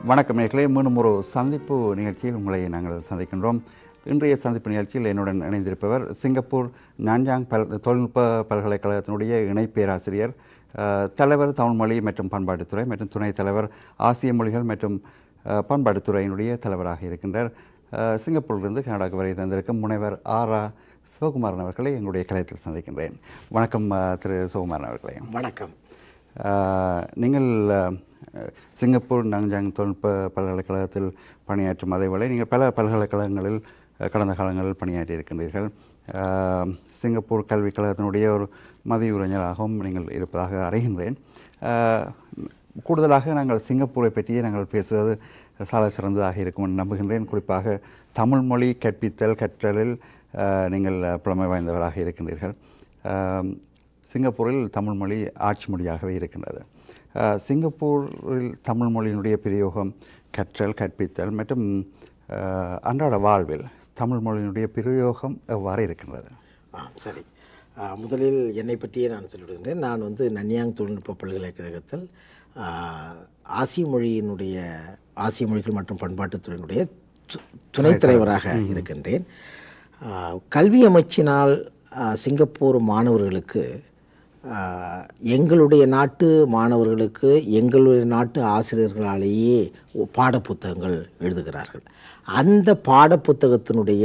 வணக்கம் நேர்களே மீண்டும் ஒரு சந்திப்பு நிகழ்ச்சியில் உங்களை நாங்கள் சந்திக்கின்றோம் இன்றைய சந்திப்பு நிகழ்ச்சியில் என்னுடன் இணைந்திருப்பவர் சிங்கப்பூர் நான்ஜாங் பல் தொழில்நுட்ப பல்கலைக்கழகத்தினுடைய இணை பேராசிரியர் அஹ், தலைவர் தமிழ்மொழி மற்றும் பண்பாட்டுத்துறை மற்றும் துணைத் தலைவர் ஆசிய மொழிகள் மற்றும் அஹ், பண்பாட்டுத்துறையினுடைய தலைவராக இருக்கின்றார் அஹ், சிங்கப்பூரிலிருந்து கனடாவுக்கு வரை தந்திருக்கும் முனைவர் ஆரா சிவகுமாரன் அவர்களை எங்களுடைய கலையத்தில் சந்திக்கின்றேன் வணக்கம் அஹ், திரு சிவகுமாரன் அவர்களே வணக்கம் ஆஹ், நீங்கள் ஆஹ், சிங்கப்பூர் நங்ஜாங் தொழில்நுட்ப பல்கலைக்கழகத்தில் பணியாற்றும் அதேவேளை நீங்கள் பல பல்கலைக்கழகங்களில் அஹ், கடந்த காலங்களில் பணியாற்றி இருக்கின்றீர்கள் ஆஹ், சிங்கப்பூர் கல்விக் கழகத்தினுடைய ஒரு மதியுரைஞராகவும் நீங்கள் இருப்பதாக அறிகின்றேன் ஆஹ், கூடுதலாக நாங்கள் சிங்கப்பூரை பற்றியே நாங்கள் பேசுவது சால சிறந்ததாக இருக்கும் என்று நம்புகின்றேன் குறிப்பாக தமிழ் மொழி கற்பித்தல் கற்றலில் ஆஹ், நீங்கள் புலமை வாய்ந்தவராக இருக்கின்றீர்கள் ஆஹ், சிங்கப்பூரில் தமிழ் மொழி ஆட்சி மொழியாகவே இருக்கின்றது அஹ், சிங்கப்பூரில் தமிழ் மொழியினுடைய பிரயோகம் கற்றல் கற்பித்தல் மற்றும் அஹ், அன்றாட வாழ்வில் தமிழ் மொழியினுடைய பிரயோகம் எவ்வாறு இருக்கின்றது ஆ சரி ஆ, முதலில் என்னை பற்றியே நான் சொல்லிவிடுகின்றேன் நான் வந்து நன்யாங் தொழில்நுட்ப பல்கலைக்கழகத்தில் ஆ, ஆசிய மொழியினுடைய ஆசிய மொழிகள் மற்றும் பண்பாட்டுத்துறையினுடைய து- துணைத் தலைவராக இருக்கின்றேன் ஆ, கல்வி அமைச்சினால் ஆ, சிங்கப்பூர் மாணவர்களுக்கு ஆ, எங்களுடைய நாட்டு மாணவர்களுக்கு எங்களுடைய நாட்டு ஆசிரியர்களாலேயே பாடப்புத்தகங்கள் எழுதுகிறார்கள் அந்த பாடப்புத்தகத்தினுடைய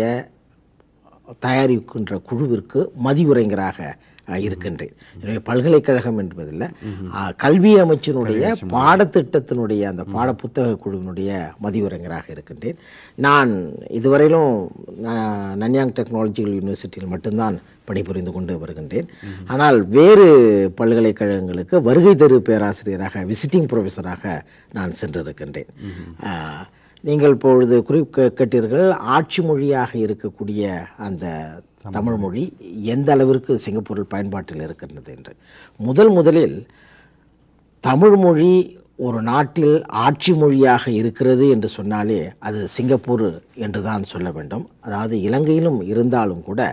தயாரிக்கின்ற குழுவிற்கு மதியுரைஞராக அஹ், இருக்கின்றேன் எனவே பல்கலைக்கழகம் என்பதில் அஹ், கல்வி அமைச்சினுடைய பாடத்திட்டத்தினுடைய அந்த பாட புத்தக குழுவினுடைய மதியுரைஞராக இருக்கின்றேன் நான் இதுவரையிலும் ந- நன்யாங் டெக்னாலஜிக்கல் யூனிவர்சிட்டியில் மட்டும்தான் பணிபுரிந்து கொண்டு வருகின்றேன் ஆனால் வேறு பல்கலைக்கழகங்களுக்கு வருகை தரு பேராசிரியராக விசிட்டிங் ப்ரொஃபஸராக நான் சென்றிருக்கின்றேன் அஹ், நீங்கள் இப்பொழுது குறி கே- கேட்டீர்கள் ஆட்சி மொழியாக இருக்கக்கூடிய அந்த தமிழ் மொழி எந்த அளவிற்கு சிங்கப்பூரில் பயன்பாட்டில் இருக்கின்றது என்று முதல் முதலில் தமிழ் மொழி ஒரு நாட்டில் ஆட்சி மொழியாக இருக்கிறது என்று சொன்னாலே அது சிங்கப்பூர் என்று தான் சொல்ல வேண்டும் அதாவது இலங்கையிலும் இருந்தாலும் கூட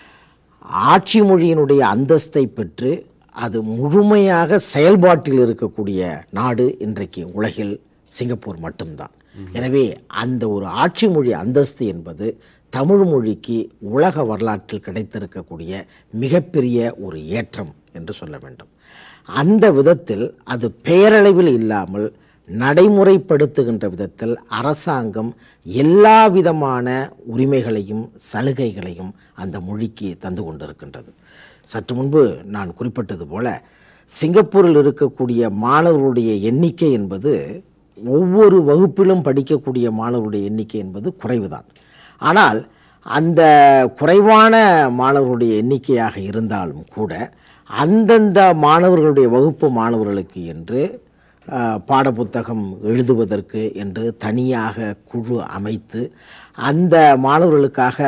ஆட்சி மொழியினுடைய அந்தஸ்தை பெற்று அது முழுமையாக செயல்பாட்டில் இருக்கக்கூடிய நாடு இன்றைக்கு உலகில் சிங்கப்பூர் மட்டும்தான் எனவே அந்த ஒரு ஆட்சி மொழி அந்தஸ்து என்பது தமிழ் மொழிக்கு உலக வரலாற்றில் கிடைத்திருக்கக்கூடிய மிகப்பெரிய ஒரு ஏற்றம் என்று சொல்ல வேண்டும் அந்த விதத்தில் அது பெயரளவில் இல்லாமல் நடைமுறைப்படுத்துகின்ற விதத்தில் அரசாங்கம் எல்லா விதமான உரிமைகளையும் சலுகைகளையும் அந்த மொழிக்கு தந்து கொண்டிருக்கின்றது சற்று முன்பு நான் குறிப்பிட்டது போல சிங்கப்பூரில் இருக்கக்கூடிய மாணவர்களுடைய எண்ணிக்கை என்பது ஒவ்வொரு வகுப்பிலும் படிக்கக்கூடிய மாணவர்களுடைய எண்ணிக்கை என்பது குறைவுதான் ஆனால் அந்த குறைவான மாணவர்களுடைய எண்ணிக்கையாக இருந்தாலும் கூட அந்தந்த மாணவர்களுடைய வகுப்பு மாணவர்களுக்கு என்று அஹ், பாடப்புத்தகம் எழுதுவதற்கு என்று தனியாக குழு அமைத்து அந்த மாணவர்களுக்காக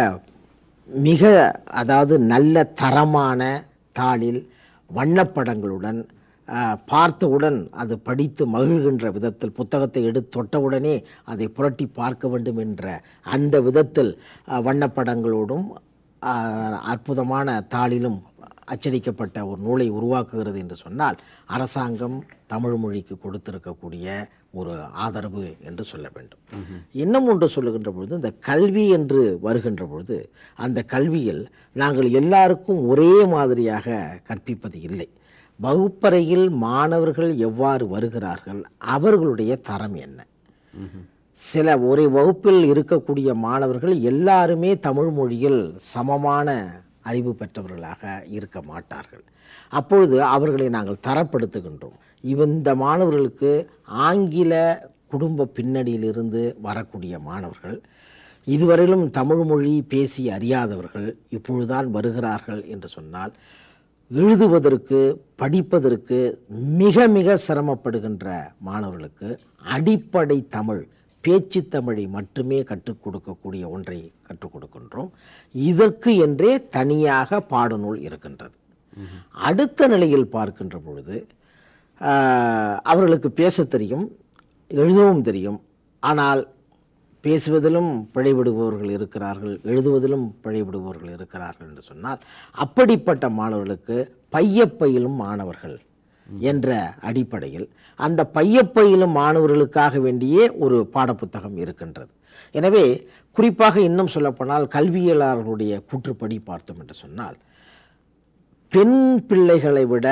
மிக அதாவது நல்ல தரமான தாளில் வண்ணப்படங்களுடன் அஹ், பார்த்தவுடன் அது படித்து மகிழ்கின்ற விதத்தில் புத்தகத்தை எடுத்து தொட்டவுடனே அதை புரட்டி பார்க்க வேண்டும் என்ற அந்த விதத்தில் அஹ், வண்ணப்படங்களோடும் அஹ், அற்புதமான தாளிலும் அச்சடிக்கப்பட்ட ஒரு நூலை உருவாக்குகிறது என்று சொன்னால் அரசாங்கம் தமிழ் மொழிக்கு கொடுத்திருக்கக்கூடிய ஒரு ஆதரவு என்று சொல்ல வேண்டும் இன்னும் ஒன்று சொல்லுகின்ற பொழுது இந்த கல்வி என்று வருகின்ற பொழுது அந்த கல்வியில் நாங்கள் எல்லாருக்கும் ஒரே மாதிரியாக கற்பிப்பது இல்லை வகுப்பறையில் மாணவர்கள் எவ்வாறு வருகிறார்கள் அவர்களுடைய தரம் என்ன சில ஒரே வகுப்பில் இருக்கக்கூடிய மாணவர்கள் எல்லாருமே தமிழ் மொழியில் சமமான அறிவு பெற்றவர்களாக இருக்க மாட்டார்கள் அப்பொழுது அவர்களை நாங்கள் தரப்படுத்துகின்றோம் இவ- இந்த மாணவர்களுக்கு ஆங்கில குடும்ப பின்னணியிலிருந்து வரக்கூடிய மாணவர்கள் இதுவரையிலும் தமிழ் மொழி பேசி அறியாதவர்கள் இப்பொழுதுதான் வருகிறார்கள் என்று சொன்னால் எழுதுவதற்கு படிப்பதற்கு மிக மிக சிரமப்படுகின்ற மாணவர்களுக்கு அடிப்படை தமிழ் பேச்சு தமிழை மட்டுமே கற்றுக் கொடுக்கக்கூடிய ஒன்றை கற்றுக் கொடுக்கின்றோம் இதற்கு என்றே தனியாக பாடநூல் இருக்கின்றது அடுத்த நிலையில் பார்க்கின்ற பொழுது ஆஹ், அவர்களுக்கு பேசத் தெரியும் எழுதவும் தெரியும் ஆனால் பேசுவதிலும் பிழைவிடுபவர்கள் இருக்கிறார்கள் எழுதுவதிலும் பிழைவிடுபவர்கள் இருக்கிறார்கள் என்று சொன்னால் அப்படிப்பட்ட மாணவர்களுக்கு பையப்பையிலும் மாணவர்கள் என்ற அடிப்படையில் அந்த பையப்பையிலும் மாணவர்களுக்காக வேண்டியே ஒரு பாடப்புத்தகம் இருக்கின்றது எனவே குறிப்பாக இன்னும் சொல்லப்போனால் கல்வியலாளர்களுடைய கூற்றுப்படி பார்த்தோம் என்று சொன்னால் பெண் பிள்ளைகளை விட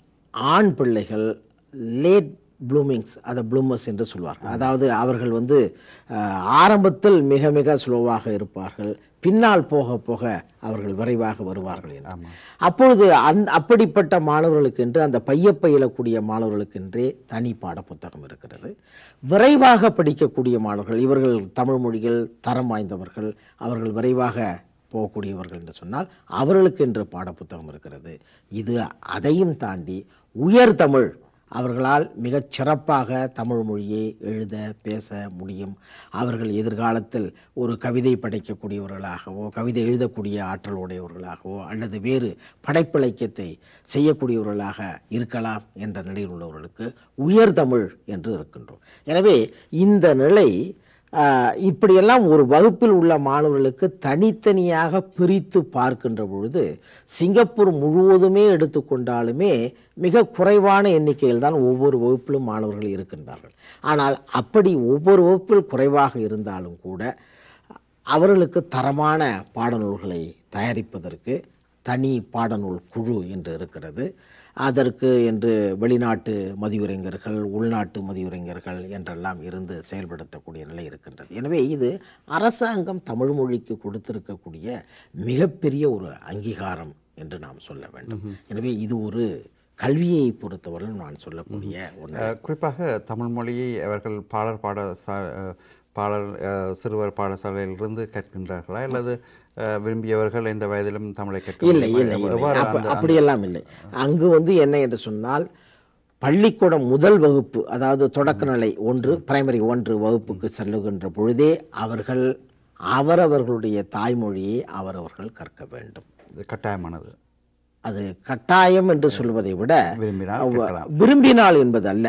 ஆண் பிள்ளைகள் லேட் ப்ளூமிங்ஸ் அதை ப்ளூமர்ஸ் என்று சொல்வார்கள் அதாவது அவர்கள் வந்து அஹ், ஆரம்பத்தில் மிக மிக ஸ்லோவாக இருப்பார்கள் பின்னால் போக போக அவர்கள் விரைவாக வருவார்கள் என்று அப்பொழுது அந் அப்படிப்பட்ட மாணவர்களுக்கு என்று அந்த பையப்பயிலக்கூடிய மாணவர்களுக்கென்றே தனி பாட புத்தகம் இருக்கிறது விரைவாக படிக்கக்கூடிய மாணவர்கள் இவர்கள் தமிழ் மொழிகள் தரம் வாய்ந்தவர்கள் அவர்கள் விரைவாக போகக்கூடியவர்கள் என்று சொன்னால் அவர்களுக்கு என்று பாடப்புத்தகம் இருக்கிறது இது அதையும் தாண்டி உயர் தமிழ் அவர்களால் மிகச் சிறப்பாக தமிழ் மொழியை எழுத பேச முடியும் அவர்கள் எதிர்காலத்தில் ஒரு கவிதை படைக்கக்கூடியவர்களாகவோ கவிதை எழுதக்கூடிய ஆற்றல் உடையவர்களாகவோ அல்லது வேறு படைப்பிலக்கியத்தை செய்யக்கூடியவர்களாக இருக்கலாம் என்ற நிலையில் உள்ளவர்களுக்கு உயர் தமிழ் என்று இருக்கின்றோம் எனவே இந்த நிலை ஆஹ், இப்படியெல்லாம் ஒரு வகுப்பில் உள்ள மாணவர்களுக்கு தனித்தனியாக பிரித்து பார்க்கின்ற பொழுது சிங்கப்பூர் முழுவதுமே எடுத்துக்கொண்டாலுமே மிக குறைவான எண்ணிக்கையில் தான் ஒவ்வொரு வகுப்பிலும் மாணவர்கள் இருக்கின்றார்கள் ஆனால் அப்படி ஒவ்வொரு வகுப்பில் குறைவாக இருந்தாலும் கூட அவர்களுக்கு தரமான பாடநூல்களை தயாரிப்பதற்கு தனி பாடநூல் குழு என்று இருக்கிறது அதற்கு என்று வெளிநாட்டு மதியுரைஞர்கள் உள்நாட்டு மதியுரைஞர்கள் என்றெல்லாம் இருந்து செயல்படுத்தக்கூடிய நிலை இருக்கின்றது எனவே இது அரசாங்கம் தமிழ் மொழிக்கு கொடுத்திருக்கக்கூடிய மிகப்பெரிய ஒரு அங்கீகாரம் என்று நாம் சொல்ல வேண்டும் எனவே இது ஒரு கல்வியை பொறுத்தவரை நான் சொல்லக்கூடிய ஒன்று அஹ், குறிப்பாக தமிழ் மொழியை அவர்கள் பாடல் பாட சா- அஹ், பாடல் அஹ், சிறுவர் பாடசாலையிலிருந்து கற்கின்றார்களா அல்லது அஹ், விரும்பியவர்கள் எந்த வயதிலும் தமிழை கற்க இல்லை முடியுமா? இல்லை இல்லை எவ்வாறு அப்ப- அந்த- அப்படியெல்லாம் இல்லை அங்கு வந்து என்ன என்று சொன்னால் பள்ளிக்கூடம் முதல் வகுப்பு அதாவது தொடக்க நிலை ஒன்று பிரைமரி ஒன்று வகுப்புக்கு செல்லுகின்ற பொழுதே அவர்கள் அவரவர்களுடைய தாய்மொழியை அவரவர்கள் கற்க வேண்டும் இது கட்டாயமானது அது கட்டாயம் என்று சொல்வதை விட விரும்பினால் அவ- கேட்கலாம் விரும்பினால் என்பது அல்ல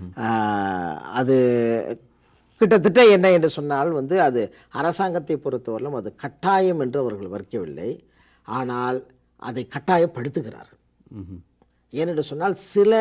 ஆஹ், அது கிட்டத்தட்ட என்ன என்று சொன்னால் வந்து அது அரசாங்கத்தை பொறுத்தவரையிலும் அது கட்டாயம் என்று அவர்கள் வைக்கவில்லை ஆனால் அதை கட்டாயப்படுத்துகிறார்கள் ம்ஹும். ஏனென்று சொன்னால் சில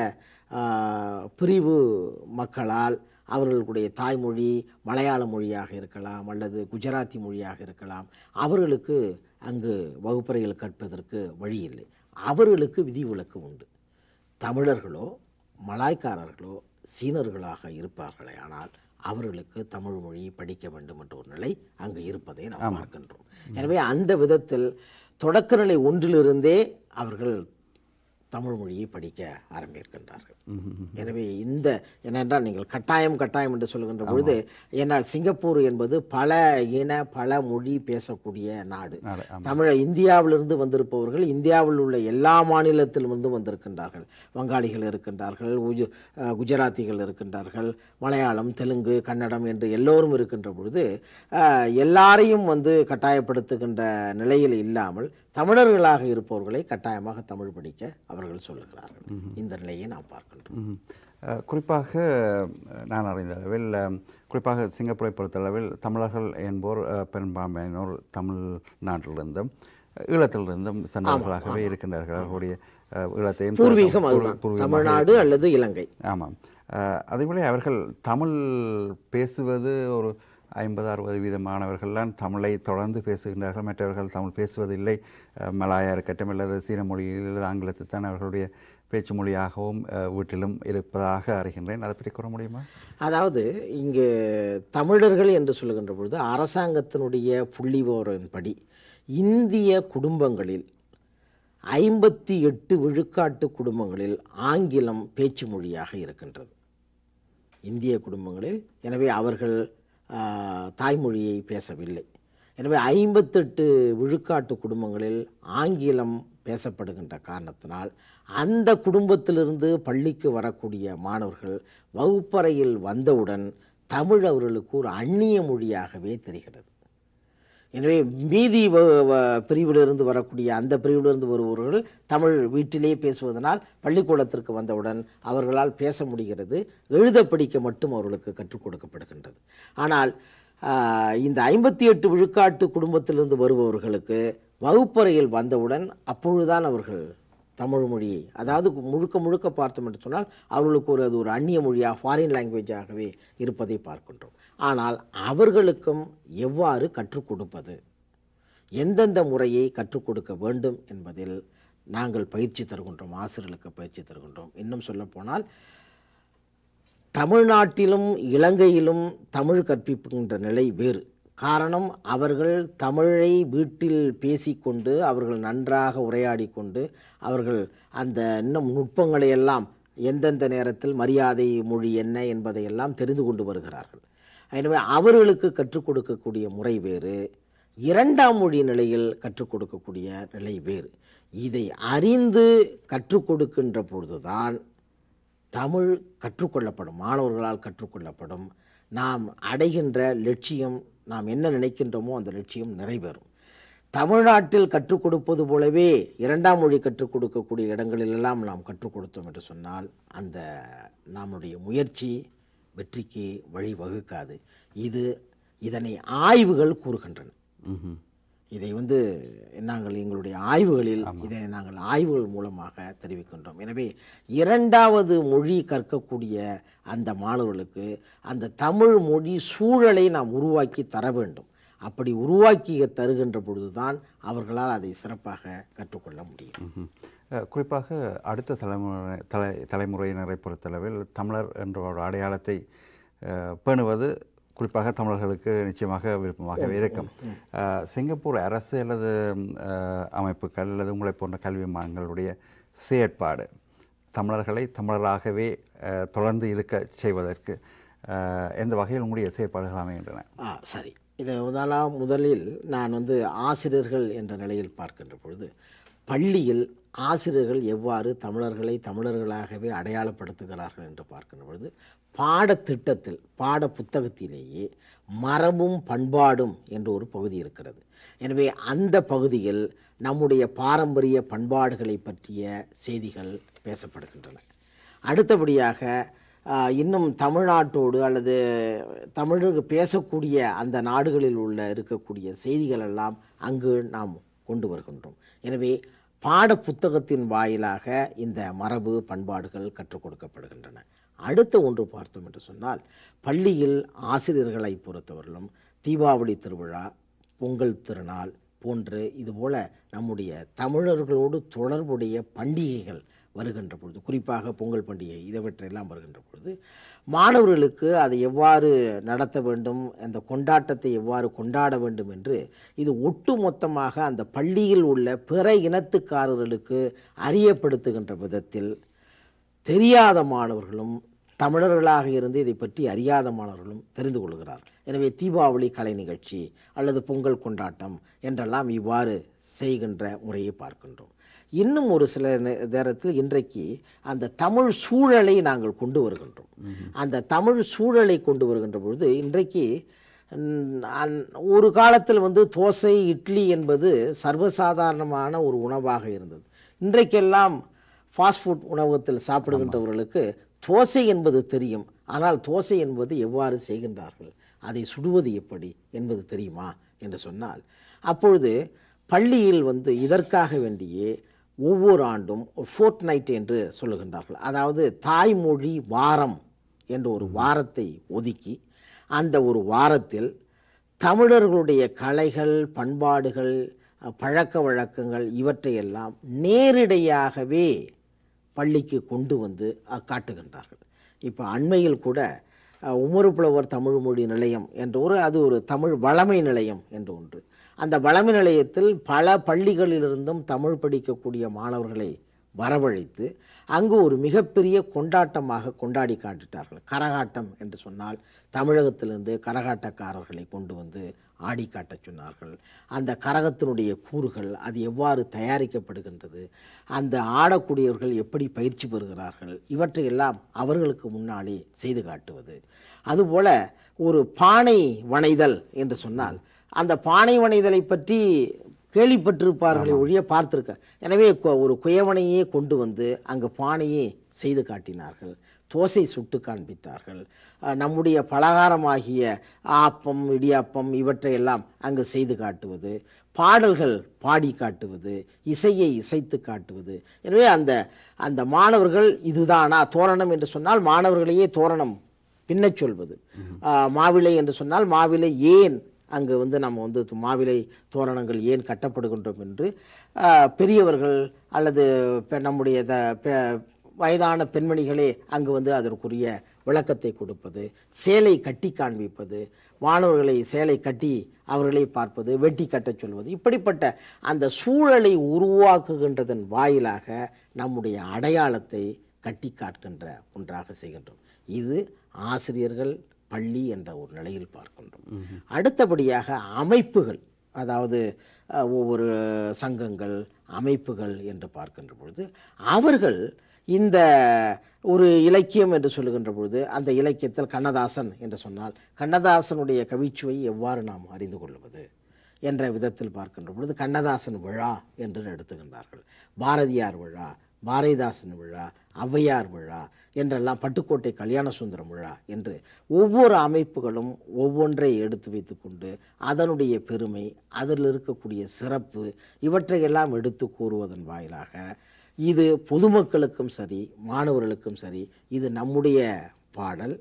ஆஹ், பிரிவு மக்களால் அவர்களுடைய தாய்மொழி மலையாள மொழியாக இருக்கலாம் அல்லது குஜராத்தி மொழியாக இருக்கலாம் அவர்களுக்கு அங்கு வகுப்பறையில் கற்பதற்கு வழி இல்லை அவர்களுக்கு விதிவிலக்கு உண்டு தமிழர்களோ மலாய்க்காரர்களோ சீனர்களாக இருப்பார்களே ஆனால் அவர்களுக்கு தமிழ் மொழி படிக்க வேண்டும் என்ற ஒரு நிலை அங்கு இருப்பதை நாம் பார்க்கின்றோம் எனவே அந்த விதத்தில் தொடக்க நிலை ஒன்றிலிருந்தே அவர்கள் தமிழ் மொழியை படிக்க ஆரம்பிக்கின்றார்கள் எனவே இந்த ஏனென்றால் நீங்கள் கட்டாயம் கட்டாயம் என்று சொல்கின்ற பொழுது ஏன்னால் சிங்கப்பூர் என்பது பல இன பல மொழி பேசக்கூடிய நாடு நாடு, ஆமாம். தமிழ இந்தியாவிலிருந்து வந்திருப்பவர்கள் இந்தியாவில் உள்ள எல்லா மாநிலத்திலிருந்து வந்திருக்கின்றார்கள் வங்காளிகள் இருக்கின்றார்கள் உஜு அஹ், குஜராத்திகள் இருக்கின்றார்கள் மலையாளம் தெலுங்கு கன்னடம் என்று எல்லோரும் இருக்கின்ற பொழுது அஹ், எல்லாரையும் வந்து கட்டாயப்படுத்துகின்ற நிலையில் இல்லாமல் தமிழர்களாக இருப்பவர்களை கட்டாயமாக தமிழ் படிக்க அவர்கள் சொல்லுகிறார்கள் இந்த நிலையை நாம் பார்க்கின்றோம் ம்ஹும். அஹ், குறிப்பாக அஹ், நான் அறிந்த அளவில் அஹ், குறிப்பாக சிங்கப்பூரை பொறுத்தளவில் தமிழர்கள் என்போர் அஹ், பெரும்பான்மையினோர் தமிழ் நாட்டிலிருந்தும் அஹ், ஈழத்திலிருந்தும் சென்றவர்களாகவே இருக்கின்றார்கள் அவர்களுடைய அஹ், ஈழத்தையும் பூர்வீகம் பூர்வ- அதுதான் பூர்வீகமாக தமிழ்நாடு அல்லது இலங்கை ஆமாம் அஹ், அதேபோல அவர்கள் தமிழ் பேசுவது ஒரு ஐம்பது அறுபது வீத மாணவர்கள்லாம் தமிழை தொடர்ந்து பேசுகின்றார்கள் மற்றவர்கள் தமிழ் பேசுவதில்லை அஹ், மலாயா இருக்கட்டும் அல்லது சீன மொழியில் அல்லது ஆங்கிலத்தை தான் அவர்களுடைய பேச்சு மொழியாகவும் அஹ், வீட்டிலும் இருப்பதாக அறிகின்றேன் அதை பற்றி கூற முடியுமா அதாவது இங்கு தமிழர்கள் என்று சொல்லுகின்ற பொழுது அரசாங்கத்தினுடைய புள்ளிவிவரப்படி இந்திய குடும்பங்களில் ஐம்பத்தி எட்டு விழுக்காட்டு குடும்பங்களில் ஆங்கிலம் பேச்சு மொழியாக இருக்கின்றது இந்திய குடும்பங்களில் எனவே அவர்கள் ஆ, தாய்மொழியை பேசவில்லை எனவே ஐம்பத்தெட்டு விழுக்காட்டு குடும்பங்களில் ஆங்கிலம் பேசப்படுகின்ற காரணத்தினால் அந்த குடும்பத்திலிருந்து பள்ளிக்கு வரக்கூடிய மாணவர்கள் வகுப்பறையில் வந்தவுடன் தமிழ் அவர்களுக்கு ஒரு அந்நிய மொழியாகவே தெரிகிறது எனவே மீதி வ- வ- பிரிவிலிருந்து வரக்கூடிய அந்த பிரிவிலிருந்து வருபவர்கள் தமிழ் வீட்டிலே பேசுவதனால் பள்ளிக்கூடத்திற்கு வந்தவுடன் அவர்களால் பேச முடிகிறது எழுத படிக்க மட்டும் அவர்களுக்கு கற்றுக் கொடுக்கப்படுகின்றது ஆனால் ஆஹ், இந்த ஐம்பத்தி எட்டு விழுக்காட்டு குடும்பத்திலிருந்து வருபவர்களுக்கு வகுப்பறையில் வந்தவுடன் அப்பொழுதுதான் அவர்கள் தமிழ் மொழியை அதாவது முழுக்க முழுக்க பார்த்தோம் என்று சொன்னால் அவர்களுக்கு ஒரு அது ஒரு அந்நிய மொழியாக ஃபாரின் லாங்குவேஜாகவே இருப்பதை பார்க்கின்றோம் ஆனால் அவர்களுக்கும் எவ்வாறு கற்றுக் கொடுப்பது எந்தெந்த முறையை கற்றுக் கொடுக்க வேண்டும் என்பதில் நாங்கள் பயிற்சி தருகின்றோம் ஆசிரியர்களுக்கு பயிற்சி தருகின்றோம் இன்னும் சொல்லப்போனால் தமிழ்நாட்டிலும் இலங்கையிலும் தமிழ் கற்பிக்கின்ற நிலை வேறு காரணம் அவர்கள் தமிழை வீட்டில் பேசிக்கொண்டு அவர்கள் நன்றாக உரையாடி கொண்டு அவர்கள் அந்த இன்னும் நுட்பங்களை எல்லாம் எந்தெந்த நேரத்தில் மரியாதை மொழி என்ன என்பதையெல்லாம் தெரிந்து கொண்டு வருகிறார்கள் எனவே அவர்களுக்கு கற்றுக் கொடுக்கக்கூடிய முறை வேறு இரண்டாம் மொழி நிலையில் கற்றுக் கொடுக்கக்கூடிய நிலை வேறு இதை அறிந்து கற்றுக் கொடுக்கின்ற பொழுதுதான் தமிழ் கற்றுக்கொள்ளப்படும் மாணவர்களால் கற்றுக்கொள்ளப்படும் நாம் அடைகின்ற லட்சியம் நாம் என்ன நினைக்கின்றோமோ அந்த லட்சியம் நிறைவேறும் தமிழ்நாட்டில் கற்றுக் கொடுப்பது போலவே இரண்டாம் மொழி கற்றுக் கொடுக்கக்கூடிய இடங்களிலெல்லாம் நாம் கற்றுக் கொடுத்தோம் என்று சொன்னால் அந்த நம்முடைய முயற்சி வெற்றிக்கு வழிவகுக்காது இது இதனை ஆய்வுகள் கூறுகின்றன ம்ஹும். இதை வந்து நாங்கள் எங்களுடைய ஆய்வுகளில் இதை நாங்கள் ஆய்வுகள் மூலமாக தெரிவிக்கின்றோம் எனவே இரண்டாவது மொழி கற்கக்கூடிய அந்த மாணவர்களுக்கு அந்த தமிழ் மொழி சூழலை நாம் உருவாக்கி தர வேண்டும் அப்படி உருவாக்கி தருகின்ற பொழுதுதான் அவர்களால் அதை சிறப்பாக கற்றுக்கொள்ள முடியும் ம்ஹும். அஹ், குறிப்பாக அடுத்த தலைமுறை தலை தலைமுறையினரை பொறுத்தளவில் தமிழர் என்ற ஒரு அடையாளத்தை அஹ், பேணுவது குறிப்பாக தமிழர்களுக்கு நிச்சயமாக விருப்பமாகவே இருக்கும் அஹ், சிங்கப்பூர் அரசு அல்லது அஹ், அமைப்புகள் அல்லது உங்களை போன்ற கல்வி மான்களுடைய செயற்பாடு தமிழர்களை தமிழராகவே அஹ், தொடர்ந்து இருக்க செய்வதற்கு அஹ், எந்த வகையில் உங்களுடைய செயற்பாடுகள் அமைகின்றன ஆ சரி இதை முதலாம் முதலில் நான் வந்து ஆசிரியர்கள் என்ற நிலையில் பார்க்கின்ற பொழுது பள்ளியில் ஆசிரியர்கள் எவ்வாறு தமிழர்களை தமிழர்களாகவே அடையாளப்படுத்துகிறார்கள் என்று பார்க்கின்ற பொழுது பாடத்திட்டத்தில் பாட புத்தகத்திலேயே மரபும் பண்பாடும் என்ற ஒரு பகுதி இருக்கிறது எனவே அந்த பகுதியில் நம்முடைய பாரம்பரிய பண்பாடுகளை பற்றிய செய்திகள் பேசப்படுகின்றன அடுத்தபடியாக ஆஹ், இன்னும் தமிழ்நாட்டோடு அல்லது தமிழுக்கு பேசக்கூடிய அந்த நாடுகளில் உள்ள இருக்கக்கூடிய செய்திகள் எல்லாம் அங்கு நாம் கொண்டு வருகின்றோம் எனவே பாட புத்தகத்தின் வாயிலாக இந்த மரபு பண்பாடுகள் கற்றுக் கொடுக்கப்படுகின்றன அடுத்த ஒன்று பார்த்தோம் என்று சொன்னால் பள்ளியில் ஆசிரியர்களை பொறுத்தவரையிலும் தீபாவளி திருவிழா பொங்கல் திருநாள் போன்று இதுபோல நம்முடைய தமிழர்களோடு தொடர்புடைய பண்டிகைகள் வருகின்ற பொழுது குறிப்பாக பொங்கல் பண்டிகை இதைவற்றையெல்லாம் வருகின்ற பொழுது மாணவர்களுக்கு அதை எவ்வாறு நடத்த வேண்டும் அந்த கொண்டாட்டத்தை எவ்வாறு கொண்டாட வேண்டும் என்று இது ஒட்டுமொத்தமாக அந்த பள்ளியில் உள்ள பிற இனத்துக்காரர்களுக்கு அறியப்படுத்துகின்ற விதத்தில் தெரியாத மாணவர்களும் தமிழர்களாக இருந்து இதை பற்றி அறியாத மாணவர்களும் தெரிந்து கொள்கிறார் எனவே தீபாவளி கலை நிகழ்ச்சி அல்லது பொங்கல் கொண்டாட்டம் என்றெல்லாம் இவ்வாறு செய்கின்ற முறையை பார்க்கின்றோம் இன்னும் ஒரு சில நே- நேரத்தில் இன்றைக்கு அந்த தமிழ் சூழலை நாங்கள் கொண்டு வருகின்றோம் அந்த தமிழ் சூழலை கொண்டு வருகின்ற பொழுது இன்றைக்கு ம், அன்- ஒரு காலத்தில் வந்து தோசை இட்லி என்பது சர்வசாதாரணமான ஒரு உணவாக இருந்தது இன்றைக்கெல்லாம் ஃபாஸ்ட் ஃபுட் உணவகத்தில் சாப்பிடுகின்றவர்களுக்கு தோசை என்பது தெரியும் ஆனால் தோசை என்பது எவ்வாறு செய்கின்றார்கள் அதை சுடுவது எப்படி என்பது தெரியுமா என்று சொன்னால் அப்பொழுது பள்ளியில் வந்து இதற்காக வேண்டியே ஒவ்வொரு ஆண்டும் ஒரு ஃபோர்ட் நைட் என்று சொல்லுகின்றார்கள் அதாவது தாய்மொழி வாரம் என்ற ஒரு வாரத்தை ஒதுக்கி அந்த ஒரு வாரத்தில் தமிழர்களுடைய கலைகள் பண்பாடுகள் அஹ், பழக்க வழக்கங்கள் இவற்றையெல்லாம் நேரிடையாகவே பள்ளிக்கு கொண்டு வந்து அஹ், காட்டுகின்றார்கள் இப்போ அண்மையில் கூட அஹ், உமறு புலவர் தமிழ் மொழி நிலையம் என்ற ஒரு அது ஒரு தமிழ் வளமை நிலையம் என்று ஒன்று அந்த வளமை நிலையத்தில் பல பள்ளிகளிலிருந்தும் தமிழ் படிக்கக்கூடிய மாணவர்களை வரவழைத்து அங்கு ஒரு மிகப்பெரிய கொண்டாட்டமாக கொண்டாடி காட்டிட்டார்கள் கரகாட்டம் என்று சொன்னால் தமிழகத்திலிருந்து கரகாட்டக்காரர்களை கொண்டு வந்து ஆடி காட்டச் சொன்னார்கள் அந்த கரகத்தினுடைய கூறுகள் அது எவ்வாறு தயாரிக்கப்படுகின்றது அந்த ஆடக்கூடியவர்கள் எப்படி பயிற்சி பெறுகிறார்கள் இவற்றையெல்லாம் அவர்களுக்கு முன்னாலே செய்து காட்டுவது அதுபோல ஒரு பானை வனைதல் என்று சொன்னால் அந்த பானை வனைதலை பற்றி கேள்விப்பட்டிருப்பார்களே ஒழிய பார்த்திருக்க எனவே கு- ஒரு குயவனையே கொண்டு வந்து அங்கு பானையே செய்து காட்டினார்கள் தோசை சுட்டு காண்பித்தார்கள் அஹ், நம்முடைய பலகாரமாகிய ஆப்பம் இடியாப்பம் இவற்றையெல்லாம் அங்கு செய்து காட்டுவது பாடல்கள் பாடி காட்டுவது இசையை இசைத்து காட்டுவது எனவே அந்த அந்த மாணவர்கள் இதுதானா தோரணம் என்று சொன்னால் மாணவர்களையே தோரணம் பின்னச் சொல்வது ஆஹ், மாவிலை என்று சொன்னால் மாவிலை ஏன் அங்கு வந்து நம்ம வந்து து- மாவிலை தோரணங்கள் ஏன் கட்டப்படுகின்றோம் என்று ஆஹ், பெரியவர்கள் அல்லது பெ- நம்முடைய த பெ- வயதான பெண்மணிகளே அங்கு வந்து அதற்குரிய விளக்கத்தை கொடுப்பது சேலை கட்டி காண்பிப்பது மாணவர்களை சேலை கட்டி அவர்களை பார்ப்பது வெட்டி கட்டச் சொல்வது இப்படிப்பட்ட அந்த சூழலை உருவாக்குகின்றதன் வாயிலாக நம்முடைய அடையாளத்தை கட்டி காட்டுகின்ற ஒன்றாக செய்கின்றோம் இது ஆசிரியர்கள் பள்ளி என்ற ஒரு நிலையில் பார்க்கின்றோம் அடுத்தபடியாக அமைப்புகள் அதாவது அஹ், ஒவ்வொரு சங்கங்கள் அமைப்புகள் என்று பார்க்கின்ற பொழுது அவர்கள் இந்த ஒரு இலக்கியம் என்று சொல்லுகின்ற பொழுது அந்த இலக்கியத்தில் கண்ணதாசன் என்று சொன்னால் கண்ணதாசனுடைய கவிச்சுவை எவ்வாறு நாம் அறிந்து கொள்வது என்ற விதத்தில் பார்க்கின்ற பொழுது கண்ணதாசன் விழா என்று எடுத்துகின்றார்கள் பாரதியார் விழா பாரதிதாசன் விழா ஔவையார் விழா என்றெல்லாம் பட்டுக்கோட்டை கல்யாண சுந்தரம் விழா என்று ஒவ்வொரு அமைப்புகளும் ஒவ்வொன்றை எடுத்து வைத்துக்கொண்டு அதனுடைய பெருமை அதில் இருக்கக்கூடிய சிறப்பு இவற்றையெல்லாம் எடுத்து கூறுவதன் வாயிலாக இது பொதுமக்களுக்கும் சரி மாணவர்களுக்கும் சரி இது நம்முடைய பாடல்